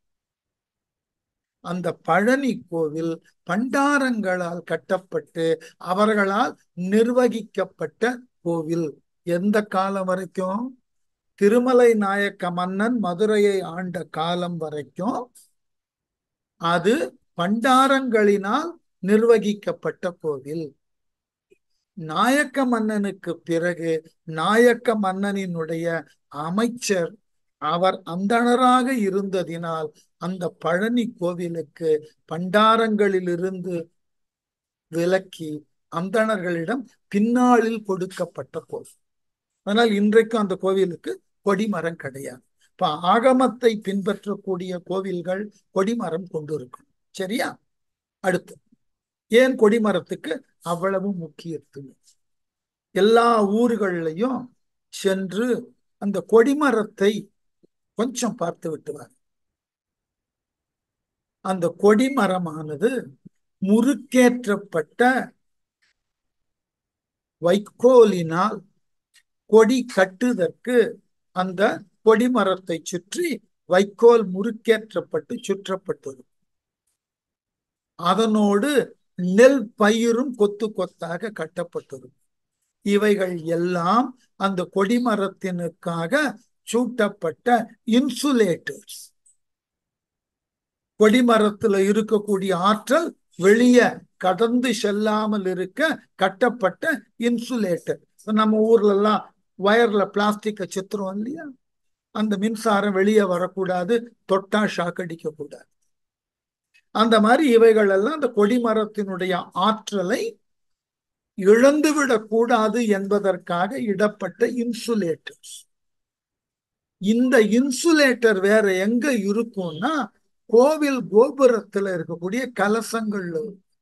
அந்த பழனி கோவில் பண்டாரங்களால் கட்டப்பட்டு அவர்களால் நிர்வகிக்கப்பட்ட கோவில் எந்த காலம் வரைக்கும் திருமலை நாயக்க மன்னன் மதுரையை ஆண்ட காலம் வரைக்கும் அது பண்டாரங்களினால் நிர்வகிக்கப்பட்ட கோவில் நாயக்க மன்னனுக்கு பிறகு நாயக்க மன்னனினுடைய அமைச்சர் அவர் அந்தணராக இருந்ததினால் அந்த பழனி கோவிலுக்கு பண்டாரங்களிலிருந்து விலக்கி அந்தணர்களிடம் பின்னாளில் கொடுக்கப்பட்ட கோவில் அதனால் இன்றைக்கும் அந்த கோவிலுக்கு கொடிமரம் கிடையாது இப்ப ஆகமத்தை பின்பற்றக்கூடிய கோவில்கள் கொடிமரம் கொண்டிருக்கும் சரியா அடுத்து ஏன் கொடிமரத்துக்கு அவ்வளவு முக்கியத்துவம் எல்லா ஊர்களையும் சென்று அந்த கொடிமரத்தை கொஞ்சம் பார்த்து விட்டுவார் அந்த கொடிமரமானது முறுக்கேற்றப்பட்ட வைக்கோலினால் கொடி கட்டுதற்கு அந்த கொடிமரத்தை சுற்றி வைக்கோல் முறுக்கேற்றப்பட்டு சுற்றப்பட்டது அதனோடு நெல் பயிரும் கொத்து கொத்தாக கட்டப்பட்டது இவைகள் எல்லாம் அந்த கொடிமரத்தினுக்காக சூட்டப்பட்ட இன்சுலேட்டர்ஸ் கொடிமரத்துல இருக்கக்கூடிய ஆற்றல் வெளியே கடந்து செல்லாமல் இருக்க கட்டப்பட்ட இன்சுலேட்டர் நம்ம ஊர்ல எல்லாம் வயர்ல பிளாஸ்டிக்கை சித்திரம் இல்லையா அந்த மின்சாரம் வெளியே வரக்கூடாது தொட்டா ஷாக் அடிக்க கூடாது அந்த மாதிரி இவைகள் எல்லாம் அந்த கொடிமரத்தினுடைய ஆற்றலை இழந்துவிடக் கூடாது என்பதற்காக இடப்பட்ட இன்சுலேட்டர்ஸ் இந்த இன்சுலேட்டர் வேற எங்க இருக்கும்னா கோவில் கோபுரத்துல இருக்கக்கூடிய கலசங்கள்ல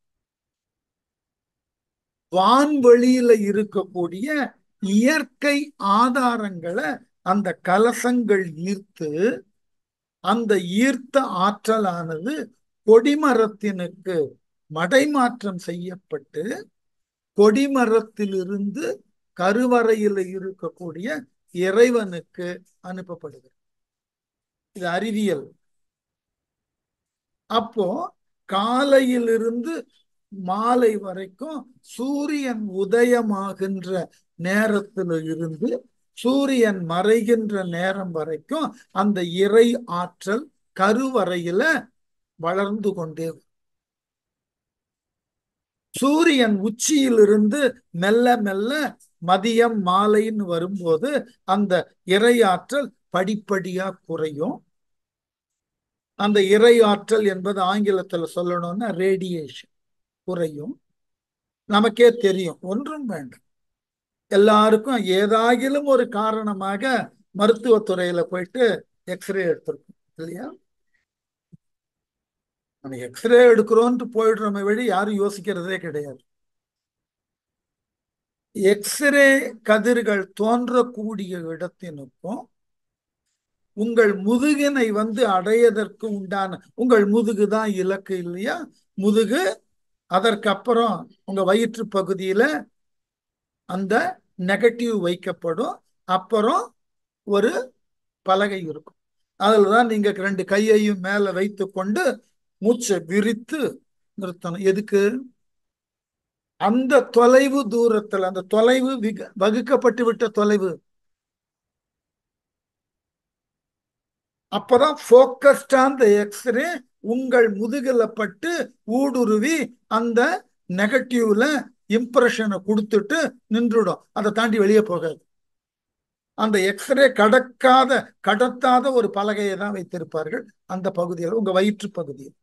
வான்வெளியில இருக்கக்கூடிய இயற்கை ஆதாரங்களை அந்த கலசங்கள் ஈர்த்து அந்த ஈர்த்த ஆற்றலானது கொடிமரத்தினுக்கு மடைமாற்றம் செய்யப்பட்டு கொடிமரத்திலிருந்து கருவறையில் இருக்கக்கூடிய இறைவனுக்கு அனுப்பப்படுகிறது இது அறிவியல் அப்போ காலையிலிருந்து மாலை வரைக்கும் சூரியன் உதயமாகின்ற நேரத்துல இருந்து சூரியன் மறைகின்ற நேரம் வரைக்கும் அந்த இறை ஆற்றல் கருவறையில வளர்ந்து கொண்டே சூரியன் உச்சியிலிருந்து மெல்ல மெல்ல மதியம் மாலைன்னு வரும்போது அந்த இறை ஆற்றல் படிப்படியா குறையும் அந்த இறை ஆற்றல் என்பது ஆங்கிலத்துல சொல்லணும்னா ரேடியேஷன் குறையும் நமக்கே தெரியும் ஒன்றும் வேண்டாம் எல்லாருக்கும் ஏதாகிலும் ஒரு காரணமாக மருத்துவத்துறையில போயிட்டு எக்ஸ்ரே எடுத்திருக்கோம் இல்லையா நம்ம எக்ஸ்ரே எடுக்கிறோன்ட்டு போயிடுறோமே வழி யாரும் யோசிக்கிறதே கிடையாது எக்ஸ்ரே கதிர்கள் தோன்றக்கூடிய இடத்தினுக்கும் உங்கள் முதுகினை வந்து அடையதற்கு உண்டான உங்கள் முதுகு தான் இலக்கு இல்லையா முதுகு அதற்கு அப்புறம் உங்க வயிற்று பகுதியில அந்த நெகட்டிவ் வைக்கப்படும் அப்புறம் ஒரு பலகை இருக்கும் அதுலதான் நீங்க ரெண்டு கையையும் மேல வைத்து கொண்டு மூச்சை விரித்து நிறுத்தணும் எதுக்கு அந்த தொலைவு தூரத்துல அந்த தொலைவு வகுக்கப்பட்டு விட்ட தொலைவு அப்பதான் போக்கஸ்டா அந்த எக்ஸ்ரே உங்கள் முதுகுல பட்டு ஊடுருவி அந்த நெகட்டிவ்ல இம்ப்ரெஷனை கொடுத்துட்டு நின்றுடும் அதை தாண்டி வெளியே போகாது அந்த எக்ஸ்ரே கடக்காத கடத்தாத ஒரு பலகையை தான் வைத்திருப்பார்கள் அந்த பகுதியில் உங்க வயிற்று பகுதியில்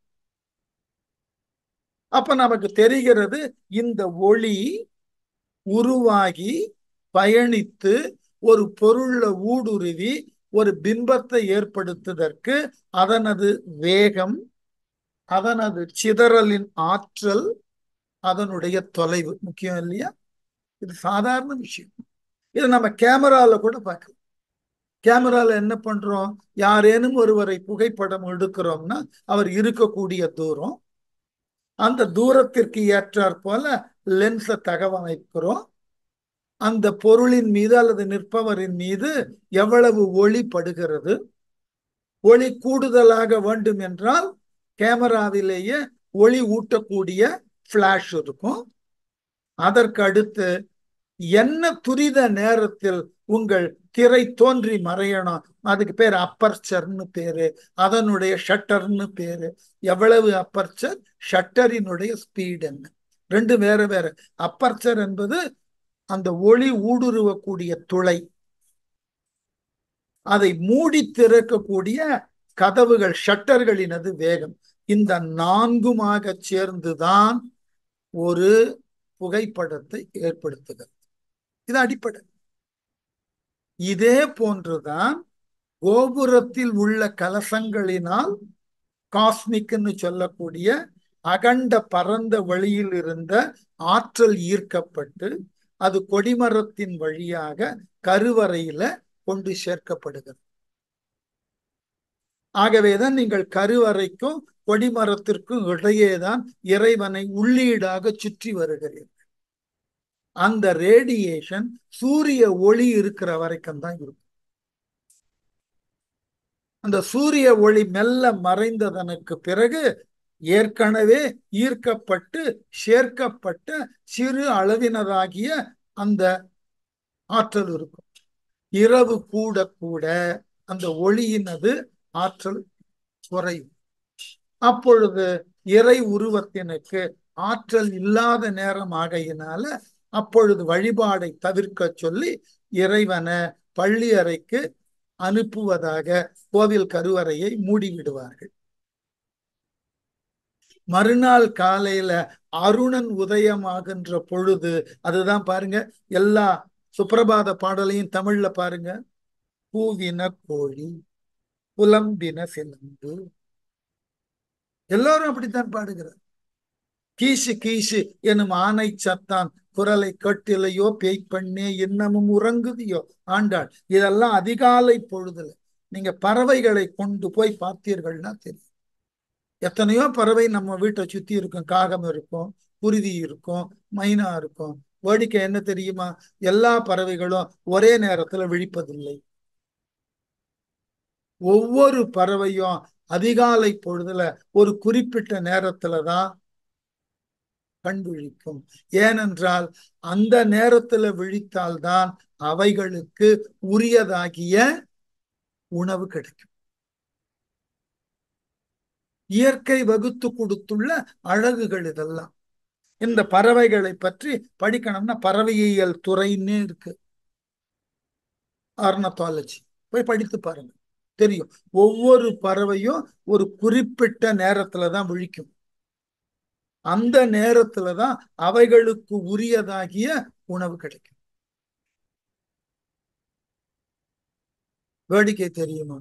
அப்ப நமக்கு தெரிகிறது இந்த ஒளி உருவாகி பயணித்து ஒரு பொருள்ல ஊடுருவி ஒரு பிம்பத்தை ஏற்படுத்துவதற்கு அதனது வேகம் அதனது சிதறலின் ஆற்றல் அதனுடைய தொலைவு முக்கியம் இல்லையா இது சாதாரண விஷயம் இதை நம்ம கேமரால கூட பார்க்கலாம் கேமரால என்ன பண்றோம் யாரேனும் ஒருவரை புகைப்படம் எடுக்கிறோம்னா அவர் இருக்கக்கூடிய தூரம் அந்த தூரத்திற்கு ஏற்றாற் போல லென்ஸை தகவமைக்கிறோம் அந்த பொருளின் மீது அல்லது நிற்பவரின் மீது எவ்வளவு ஒளி படுகிறது ஒளி கூடுதலாக வேண்டும் என்றால் கேமராவிலேயே ஒளி ஊட்டக்கூடிய பிளாஷ் இருக்கும் அதற்கு அடுத்து என்ன துரித நேரத்தில் உங்கள் திரை தோன்றி மறையணும் அதுக்கு பேர் அப்பர்ச்சர்னு பேரு அதனுடைய ஷட்டர்னு பேரு எவ்வளவு அப்பர்ச்சர் ஷட்டரினுடைய ஸ்பீட் என்ன ரெண்டு வேற வேற அப்பர்ச்சர் என்பது அந்த ஒளி ஊடுருவக்கூடிய துளை அதை மூடி திறக்கக்கூடிய கதவுகள் ஷட்டர்களினது வேகம் இந்த நான்குமாக சேர்ந்துதான் ஒரு புகைப்படத்தை ஏற்படுத்துகிறது இது அடிப்படை இதே போன்றுதான் கோபுரத்தில் உள்ள கலசங்களினால் காஸ்மிக்னு சொல்லக்கூடிய அகண்ட பரந்த வழியில் இருந்த ஆற்றல் ஈர்க்கப்பட்டு அது கொடிமரத்தின் வழியாக கருவறையில கொண்டு சேர்க்கப்படுகிறது ஆகவேதான் நீங்கள் கருவறைக்கும் கொடிமரத்திற்கும் இடையேதான் இறைவனை உள்ளீடாக சுற்றி வருகிறீர்கள் அந்த ரேடியேஷன் சூரிய ஒளி இருக்கிற வரைக்கும் தான் இருக்கும் அந்த சூரிய ஒளி மெல்ல மறைந்ததனுக்கு பிறகு ஏற்கனவே ஈர்க்கப்பட்டு சேர்க்கப்பட்ட சிறு அளவினதாகிய அந்த ஆற்றல் இருக்கும் இரவு கூட கூட அந்த ஒளியினது ஆற்றல் குறையும் அப்பொழுது இறை உருவத்தினுக்கு ஆற்றல் இல்லாத நேரம் ஆகையினால அப்பொழுது வழிபாடை தவிர்க்க சொல்லி இறைவனை பள்ளி அறைக்கு அனுப்புவதாக கோவில் கருவறையை மூடிவிடுவார்கள் மறுநாள் காலையில அருணன் உதயமாகின்ற பொழுது அதுதான் பாருங்க எல்லா சுப்பிரபாத பாடலையும் தமிழ்ல பாருங்க பூவின கோழி புலம்பின சிலம்பு எல்லாரும் அப்படித்தான் பாடுகிறார் கீசு கீசு எனும் ஆணை சத்தான் குரலை கட்டிலையோ பேய் பண்ணே இன்னமும் உறங்குதியோ ஆண்டாள் இதெல்லாம் அதிகாலை பொழுதுல நீங்க பறவைகளை கொண்டு போய் பார்த்தீர்கள்னா தெரியும் எத்தனையோ பறவை நம்ம வீட்டை சுத்தி இருக்கும் காகம் இருக்கும் குருவி இருக்கும் மைனா இருக்கும் வேடிக்கை என்ன தெரியுமா எல்லா பறவைகளும் ஒரே நேரத்துல விழிப்பதில்லை ஒவ்வொரு பறவையும் அதிகாலை பொழுதுல ஒரு குறிப்பிட்ட நேரத்துலதான் கண் விழிக்கும் ஏனென்றால் அந்த நேரத்துல விழித்தால்தான் அவைகளுக்கு உரியதாகிய உணவு கிடைக்கும் இயற்கை வகுத்து கொடுத்துள்ள அழகுகள் இதெல்லாம் இந்த பறவைகளை பற்றி படிக்கணும்னா பறவையியல் துறைன்னு இருக்கு ஆர்னத்தாலஜி போய் படித்து பாருங்க தெரியும் ஒவ்வொரு பறவையும் ஒரு குறிப்பிட்ட நேரத்துல தான் விழிக்கும் அந்த நேரத்துல தான் அவைகளுக்கு உரியதாகிய உணவு கிடைக்கும் வேடிக்கை தெரியுமா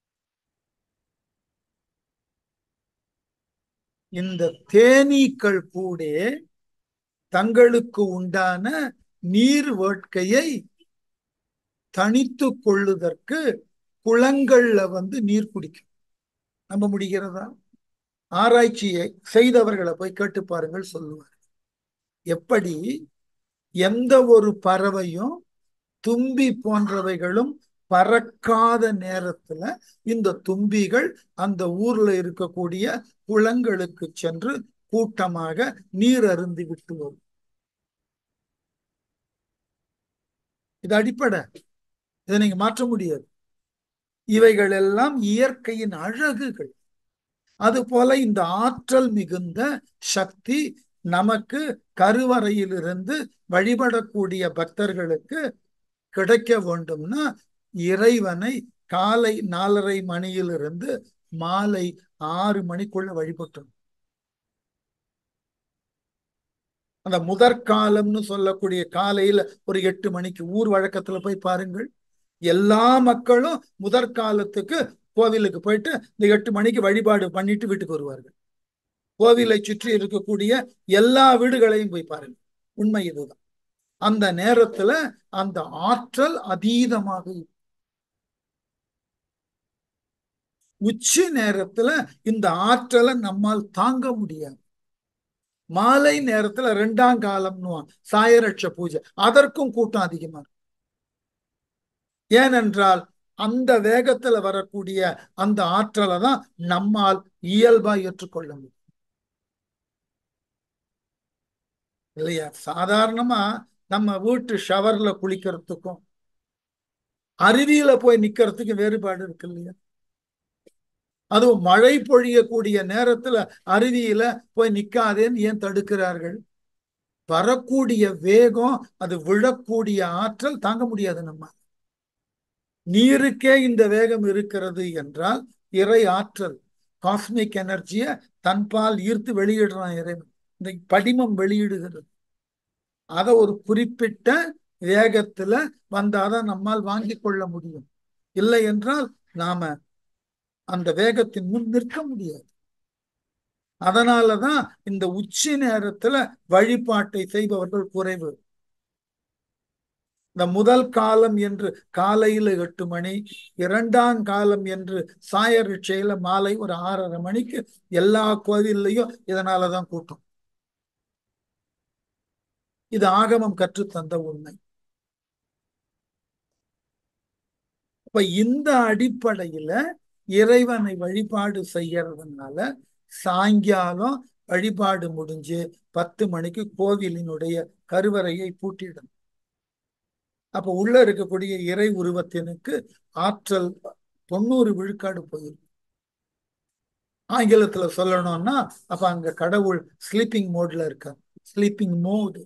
இந்த தேனீக்கள் கூட தங்களுக்கு உண்டான நீர் வேட்கையை தனித்து கொள்ளுதற்கு குளங்கள்ல வந்து நீர் குடிக்கும் நம்ப முடிகிறதா ஆராய்ச்சியை செய்தவர்களை போய் கேட்டு பாருங்கள் சொல்லுவார் எப்படி எந்த ஒரு பறவையும் தும்பி போன்றவைகளும் பறக்காத நேரத்துல இந்த தும்பிகள் அந்த ஊர்ல இருக்கக்கூடிய குளங்களுக்கு சென்று கூட்டமாக நீர் அருந்தி விட்டு வரும் இது அடிப்படை இதை நீங்க மாற்ற முடியாது இவைகள் எல்லாம் இயற்கையின் அழகுகள் அது போல இந்த ஆற்றல் மிகுந்த சக்தி நமக்கு கருவறையிலிருந்து வழிபடக்கூடிய பக்தர்களுக்கு கிடைக்க வேண்டும்னா இறைவனை காலை நாலரை மணியிலிருந்து மாலை ஆறு மணிக்குள்ள வழிபட்டணும் அந்த முதற்காலம்னு சொல்லக்கூடிய காலையில ஒரு எட்டு மணிக்கு ஊர் வழக்கத்துல போய் பாருங்கள் எல்லா மக்களும் முதற்காலத்துக்கு கோவிலுக்கு போயிட்டு இந்த எட்டு மணிக்கு வழிபாடு பண்ணிட்டு வீட்டுக்கு வருவார்கள் கோவிலை சுற்றி இருக்கக்கூடிய எல்லா வீடுகளையும் போய் பாருங்க உண்மை இதுதான் அந்த நேரத்துல அந்த ஆற்றல் அதீதமாக உச்சி நேரத்துல இந்த ஆற்றலை நம்மால் தாங்க முடியாது மாலை நேரத்துல ரெண்டாம் காலம்னு சாயரட்ச பூஜை அதற்கும் கூட்டம் அதிகமா இருக்கும் ஏனென்றால் அந்த வேகத்துல வரக்கூடிய அந்த ஆற்றலை தான் நம்மால் இயல்பா ஏற்றுக்கொள்ள முடியும் இல்லையா சாதாரணமா நம்ம வீட்டு ஷவர்ல குளிக்கிறதுக்கும் அருவியில போய் நிக்கிறதுக்கு வேறுபாடு இருக்கு இல்லையா அதுவும் மழை பொழியக்கூடிய நேரத்துல அருவியில போய் நிக்காதேன்னு ஏன் தடுக்கிறார்கள் வரக்கூடிய வேகம் அது விழக்கூடிய ஆற்றல் தாங்க முடியாது நம்ம நீருக்கே இந்த வேகம் இருக்கிறது என்றால் இறை ஆற்றல் காஸ்மிக் எனர்ஜியை தன்பால் ஈர்த்து வெளியிடுறான் இறைவன் இந்த படிமம் வெளியிடுகிறது அதை ஒரு குறிப்பிட்ட வேகத்துல வந்தாதான் நம்மால் வாங்கி கொள்ள முடியும் இல்லை என்றால் நாம அந்த வேகத்தின் முன் நிற்க முடியாது அதனாலதான் இந்த உச்சி நேரத்துல வழிபாட்டை செய்பவர்கள் குறைவு இந்த முதல் காலம் என்று காலையில எட்டு மணி இரண்டாம் காலம் என்று சாயரிச்சையில மாலை ஒரு ஆறரை மணிக்கு எல்லா கோவில்லையும் இதனாலதான் கூட்டம் இது ஆகமம் கற்றுத்தந்த உண்மை இப்ப இந்த அடிப்படையில இறைவனை வழிபாடு செய்யறதுனால சாயங்காலம் வழிபாடு முடிஞ்சு பத்து மணிக்கு கோவிலினுடைய கருவறையை பூட்டிடும் அப்ப உள்ள இருக்கக்கூடிய இறை உருவத்தினுக்கு ஆற்றல் தொண்ணூறு விழுக்காடு போயிடும் ஆங்கிலத்துல சொல்லணும்னா அப்ப அங்க கடவுள் ஸ்லீப்பிங் மோட்ல இருக்கார் ஸ்லீப்பிங் மோடு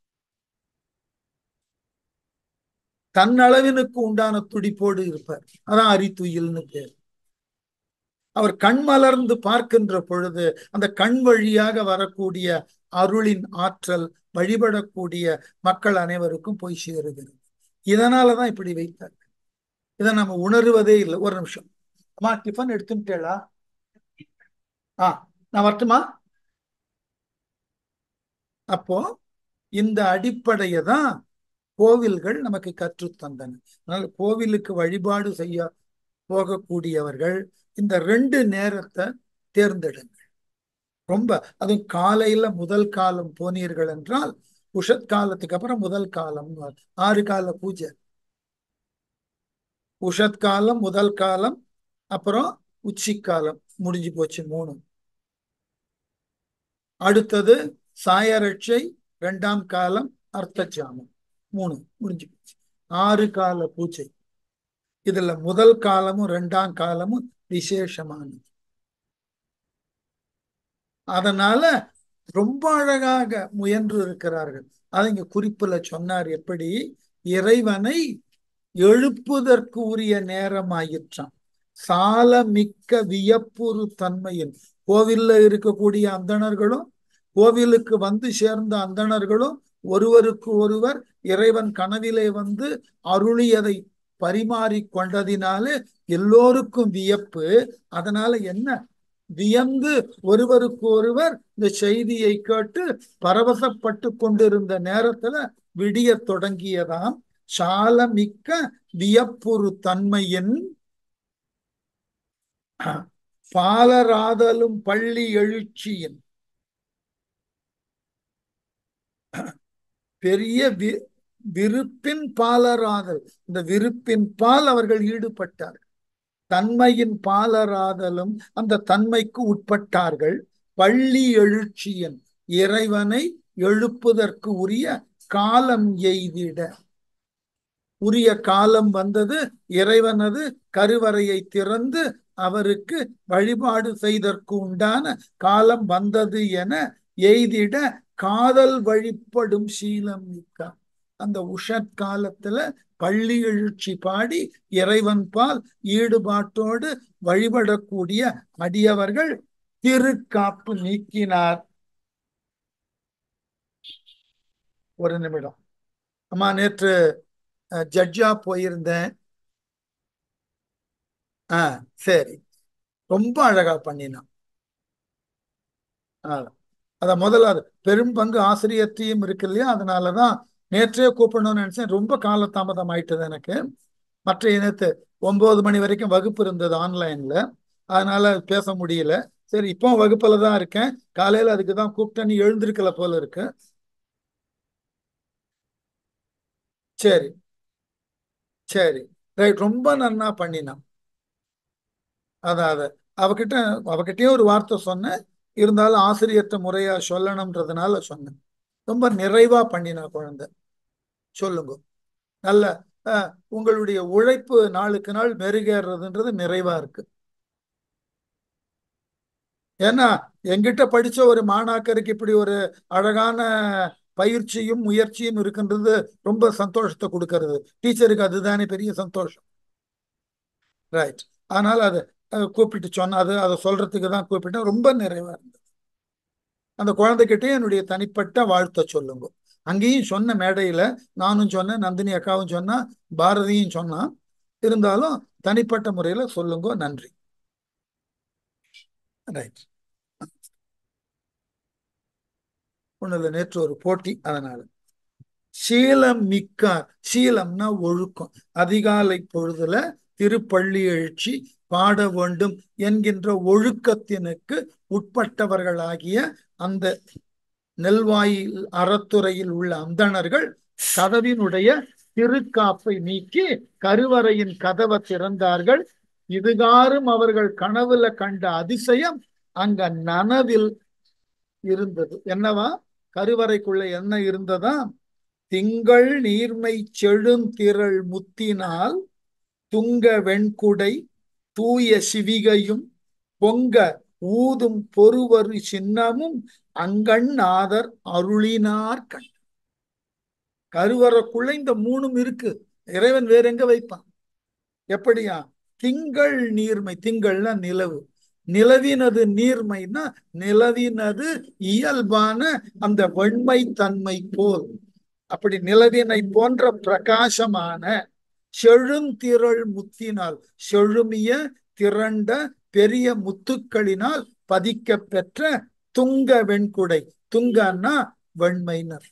தன்னளவினுக்கு உண்டான துடிப்போடு இருப்பார் அதான் அரித்துயில்னு பேர் அவர் கண் மலர்ந்து பார்க்கின்ற பொழுது அந்த கண் வழியாக வரக்கூடிய அருளின் ஆற்றல் வழிபடக்கூடிய மக்கள் அனைவருக்கும் போய் சேருகிறது இதனாலதான் இப்படி வைத்தார் இதை நம்ம உணர்வதே இல்லை ஒரு நிமிஷம் அம்மா டிஃபன் எடுத்துட்டேளா ஆ நான் வரட்டுமா அப்போ இந்த அடிப்படையை தான் கோவில்கள் நமக்கு கற்றுத்தந்தன அதனால கோவிலுக்கு வழிபாடு செய்ய போகக்கூடியவர்கள் இந்த ரெண்டு நேரத்தை தேர்ந்தெடுங்கள் ரொம்ப அதுவும் காலையில முதல் காலம் போனீர்கள் என்றால் உஷத் காலத்துக்கு அப்புறம் முதல் காலம் ஆறு கால பூஜை உஷத் காலம் முதல் காலம் அப்புறம் உச்சி காலம் முடிஞ்சு போச்சு மூணு அடுத்தது சாயரட்சை ரெண்டாம் காலம் அர்த்தஜாமம் மூணு முடிஞ்சு போச்சு ஆறு கால பூஜை இதுல முதல் காலமும் ரெண்டாம் காலமும் விசேஷமானது அதனால ரொம்ப அழகாக முயன்று இருக்கிறார்கள் அதை இங்க குறிப்புல சொன்னார் எப்படி இறைவனை எழுப்புதற்கு உரிய நேரமாயிற்றான் சால மிக்க வியப்புறு தன்மையின் கோவில்ல இருக்கக்கூடிய அந்தணர்களும் கோவிலுக்கு வந்து சேர்ந்த அந்தணர்களும் ஒருவருக்கு ஒருவர் இறைவன் கனவிலே வந்து அருளியதை பரிமாறி கொண்டதினாலே எல்லோருக்கும் வியப்பு அதனால என்ன வியந்து ஒருவருக்கு ஒருவர் இந்த செய்தியை கேட்டு பரவசப்பட்டு கொண்டிருந்த நேரத்துல விடிய தொடங்கியதாம் சாலமிக்க வியப்புறு தன்மையின் பாலராதலும் பள்ளி எழுச்சியின் பெரிய வி விருப்பின் பாலராதல் இந்த விருப்பின் பால் அவர்கள் ஈடுபட்டார்கள் தன்மையின் பாலராதலும் அந்த தன்மைக்கு உட்பட்டார்கள் பள்ளி எழுச்சியன் இறைவனை எழுப்புதற்கு உரிய காலம் எய்திட உரிய காலம் வந்தது இறைவனது கருவறையை திறந்து அவருக்கு வழிபாடு செய்தற்கு உண்டான காலம் வந்தது என எய்திட காதல் வழிபடும் சீலம் மிக்க அந்த உஷத் காலத்துல பள்ளி எழுச்சி பாடி இறைவன் பால் ஈடுபாட்டோடு வழிபடக்கூடிய அடியவர்கள் திருக்காப்பு நீக்கினார் ஒரு நிமிடம் அம்மா நேற்று ஜட்ஜா போயிருந்தேன் ஆ சரி ரொம்ப அழகா பண்ணினான் அத முதல்ல அது பெரும் பங்கு ஆசிரியத்தையும் இருக்கு இல்லையா அதனாலதான் நேற்றே கூப்பிடணும்னு நினைச்சேன் ரொம்ப காலதாமதம் ஆயிட்டது எனக்கு மற்ற இனத்து ஒன்பது மணி வரைக்கும் வகுப்பு இருந்தது ஆன்லைன்ல அதனால பேச முடியல சரி இப்போ வகுப்புல தான் இருக்கேன் காலையில அதுக்கு தான் கூப்பிட்டேன் நீ எழுந்திருக்கல போல இருக்கு சரி சரி ரைட் ரொம்ப நன்னா பண்ணினான் அதான் அத அவகிட்ட அவகிட்டயும் ஒரு வார்த்தை சொன்னேன் இருந்தாலும் ஆசிரியர்கிட்ட முறையா சொல்லணும்ன்றதுனால சொன்னேன் ரொம்ப நிறைவா பண்ணினா குழந்தை சொல்லுங்க நல்ல உங்களுடைய உழைப்பு நாளுக்கு நாள் மெருகேறதுன்றது நிறைவா இருக்கு ஏன்னா எங்கிட்ட படிச்ச ஒரு மாணாக்கருக்கு இப்படி ஒரு அழகான பயிற்சியும் முயற்சியும் இருக்கின்றது ரொம்ப சந்தோஷத்தை கொடுக்கறது டீச்சருக்கு அதுதானே பெரிய சந்தோஷம் ரைட் ஆனால் அதை கூப்பிட்டு சொன்ன அது அதை சொல்றதுக்கு தான் கூப்பிட்டேன் ரொம்ப நிறைவா இருந்தது அந்த குழந்தைகிட்டே என்னுடைய தனிப்பட்ட வாழ்த்தை சொல்லுங்க அங்கேயும் சொன்ன மேடையில நானும் சொன்னேன் நந்தினி அக்காவும் சொன்னா பாரதியும் சொன்னா இருந்தாலும் தனிப்பட்ட முறையில சொல்லுங்க நன்றி ரைட் ஒண்ணுல நேற்று ஒரு போட்டி அதனால சீலம் மிக்கார் சீலம்னா ஒழுக்கம் அதிகாலை பொழுதுல திருப்பள்ளி எழுச்சி பாட வேண்டும் என்கின்ற ஒழுக்கத்தினுக்கு உட்பட்டவர்களாகிய அந்த நெல்வாயில் அறத்துறையில் உள்ள அந்தணர்கள் கதவினுடைய திருக்காப்பை நீக்கி கருவறையின் கதவை திறந்தார்கள் இதுகாரும் அவர்கள் கனவுல கண்ட அதிசயம் அங்க நனவில் இருந்தது என்னவா கருவறைக்குள்ள என்ன இருந்ததா திங்கள் நீர்மை செழுந்திரள் முத்தினால் துங்க வெண்குடை தூய சிவிகையும் பொங்க ஊதும் பொறுவரு சின்னமும் அங்கண்ணாதர் அருளினார் கண் கருவறைக்குள்ள இந்த மூணும் இருக்கு இறைவன் வேற எங்க வைப்பான் எப்படியா திங்கள் நீர்மை திங்கள்னா நிலவு நிலவினது நீர்மைனா நிலவினது இயல்பான அந்த வெண்மை தன்மை போல் அப்படி நிலவினை போன்ற பிரகாசமான செழுந்திரள் முத்தினால் செழுமிய திரண்ட பெரிய முத்துக்களினால் பதிக்க பெற்ற துங்க வெண்குடை துங்கன்னா வெண்மைனர்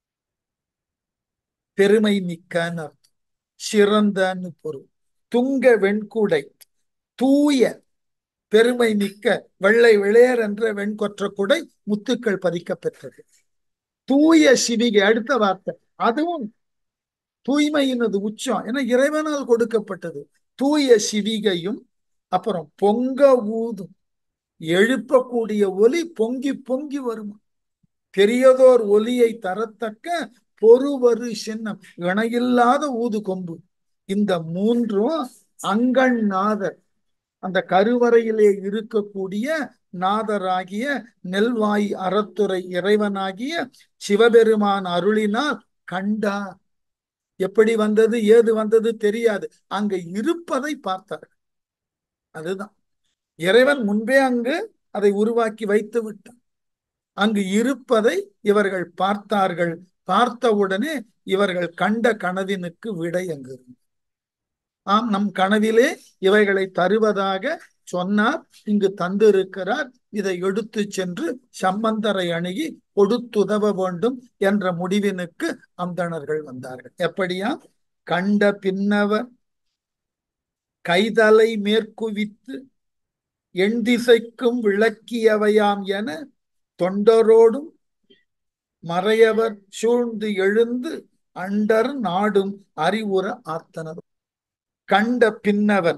பெருமை மிக்கனர் சிறந்தன்னு பொருள் துங்க வெண்குடை தூய பெருமை மிக்க வெள்ளை விளையர் என்ற வெண்கொற்ற குடை முத்துக்கள் பதிக்க பெற்றது தூய சிவிகை அடுத்த வார்த்தை அதுவும் தூய்மையினது உச்சம் ஏன்னா இறைவனால் கொடுக்கப்பட்டது தூய சிவிகையும் அப்புறம் பொங்க ஊதும் எழுப்பக்கூடிய ஒலி பொங்கி பொங்கி வரும் பெரியதோர் ஒலியை தரத்தக்க பொறுவரு சின்னம் இணையில்லாத ஊது கொம்பு இந்த மூன்றும் அங்கண்ணாதர் அந்த கருவறையிலே இருக்கக்கூடிய நாதராகிய நெல்வாய் அறத்துறை இறைவனாகிய சிவபெருமான் அருளினால் கண்டார் எப்படி வந்தது ஏது வந்தது தெரியாது அங்க இருப்பதை பார்த்தார் அதுதான் இறைவன் முன்பே அங்கு அதை உருவாக்கி வைத்து விட்டான் அங்கு இருப்பதை இவர்கள் பார்த்தார்கள் பார்த்தவுடனே இவர்கள் கண்ட கனவினுக்கு விடை அங்கு ஆம் நம் கனவிலே இவைகளை தருவதாக சொன்னார் இங்கு தந்திருக்கிறார் இதை எடுத்து சென்று சம்பந்தரை அணுகி கொடுத்துதவ வேண்டும் என்ற முடிவினுக்கு அந்தணர்கள் வந்தார்கள் எப்படியா கண்ட பின்னவர் கைதலை மேற்குவித்து எண் திசைக்கும் விளக்கியவையாம் என தொண்டரோடும் மறையவர் சூழ்ந்து எழுந்து அண்டர் நாடும் அறிவுற ஆர்த்தனர் கண்ட பின்னவர்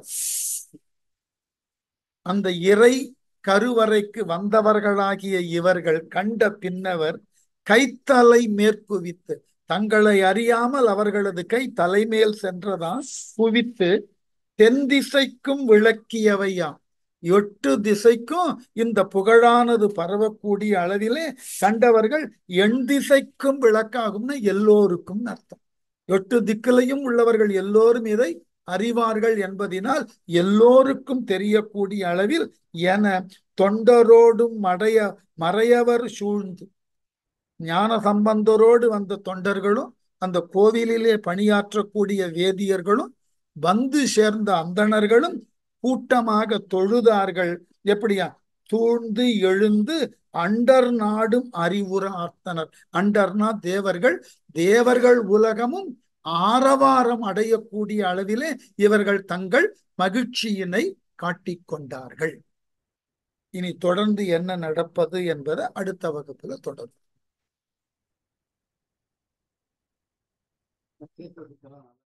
அந்த இறை கருவறைக்கு வந்தவர்களாகிய இவர்கள் கண்ட பின்னவர் கைத்தலை மேற்குவித்து தங்களை அறியாமல் அவர்களது கை தலைமேல் சென்றதான் குவித்து தென் திசைக்கும் விளக்கியவையாம் எட்டு திசைக்கும் இந்த புகழானது பரவக்கூடிய அளவிலே கண்டவர்கள் எண் திசைக்கும் விளக்காகும்னா எல்லோருக்கும் அர்த்தம் எட்டு திக்கிலையும் உள்ளவர்கள் எல்லோரும் இதை அறிவார்கள் என்பதினால் எல்லோருக்கும் தெரியக்கூடிய அளவில் என தொண்டரோடும் மடைய மறையவர் சூழ்ந்து ஞான சம்பந்தரோடு வந்த தொண்டர்களும் அந்த கோவிலிலே பணியாற்றக்கூடிய வேதியர்களும் வந்து சேர்ந்த அந்தணர்களும் கூட்டமாக தொழுதார்கள் எப்படியா சூழ்ந்து எழுந்து அண்டர் நாடும் அறிவுற ஆர்த்தனர் அண்டர்னா தேவர்கள் தேவர்கள் உலகமும் ஆரவாரம் அடையக்கூடிய அளவிலே இவர்கள் தங்கள் மகிழ்ச்சியினை காட்டிக்கொண்டார்கள் இனி தொடர்ந்து என்ன நடப்பது என்பதை அடுத்த வகுப்புல தொடரும்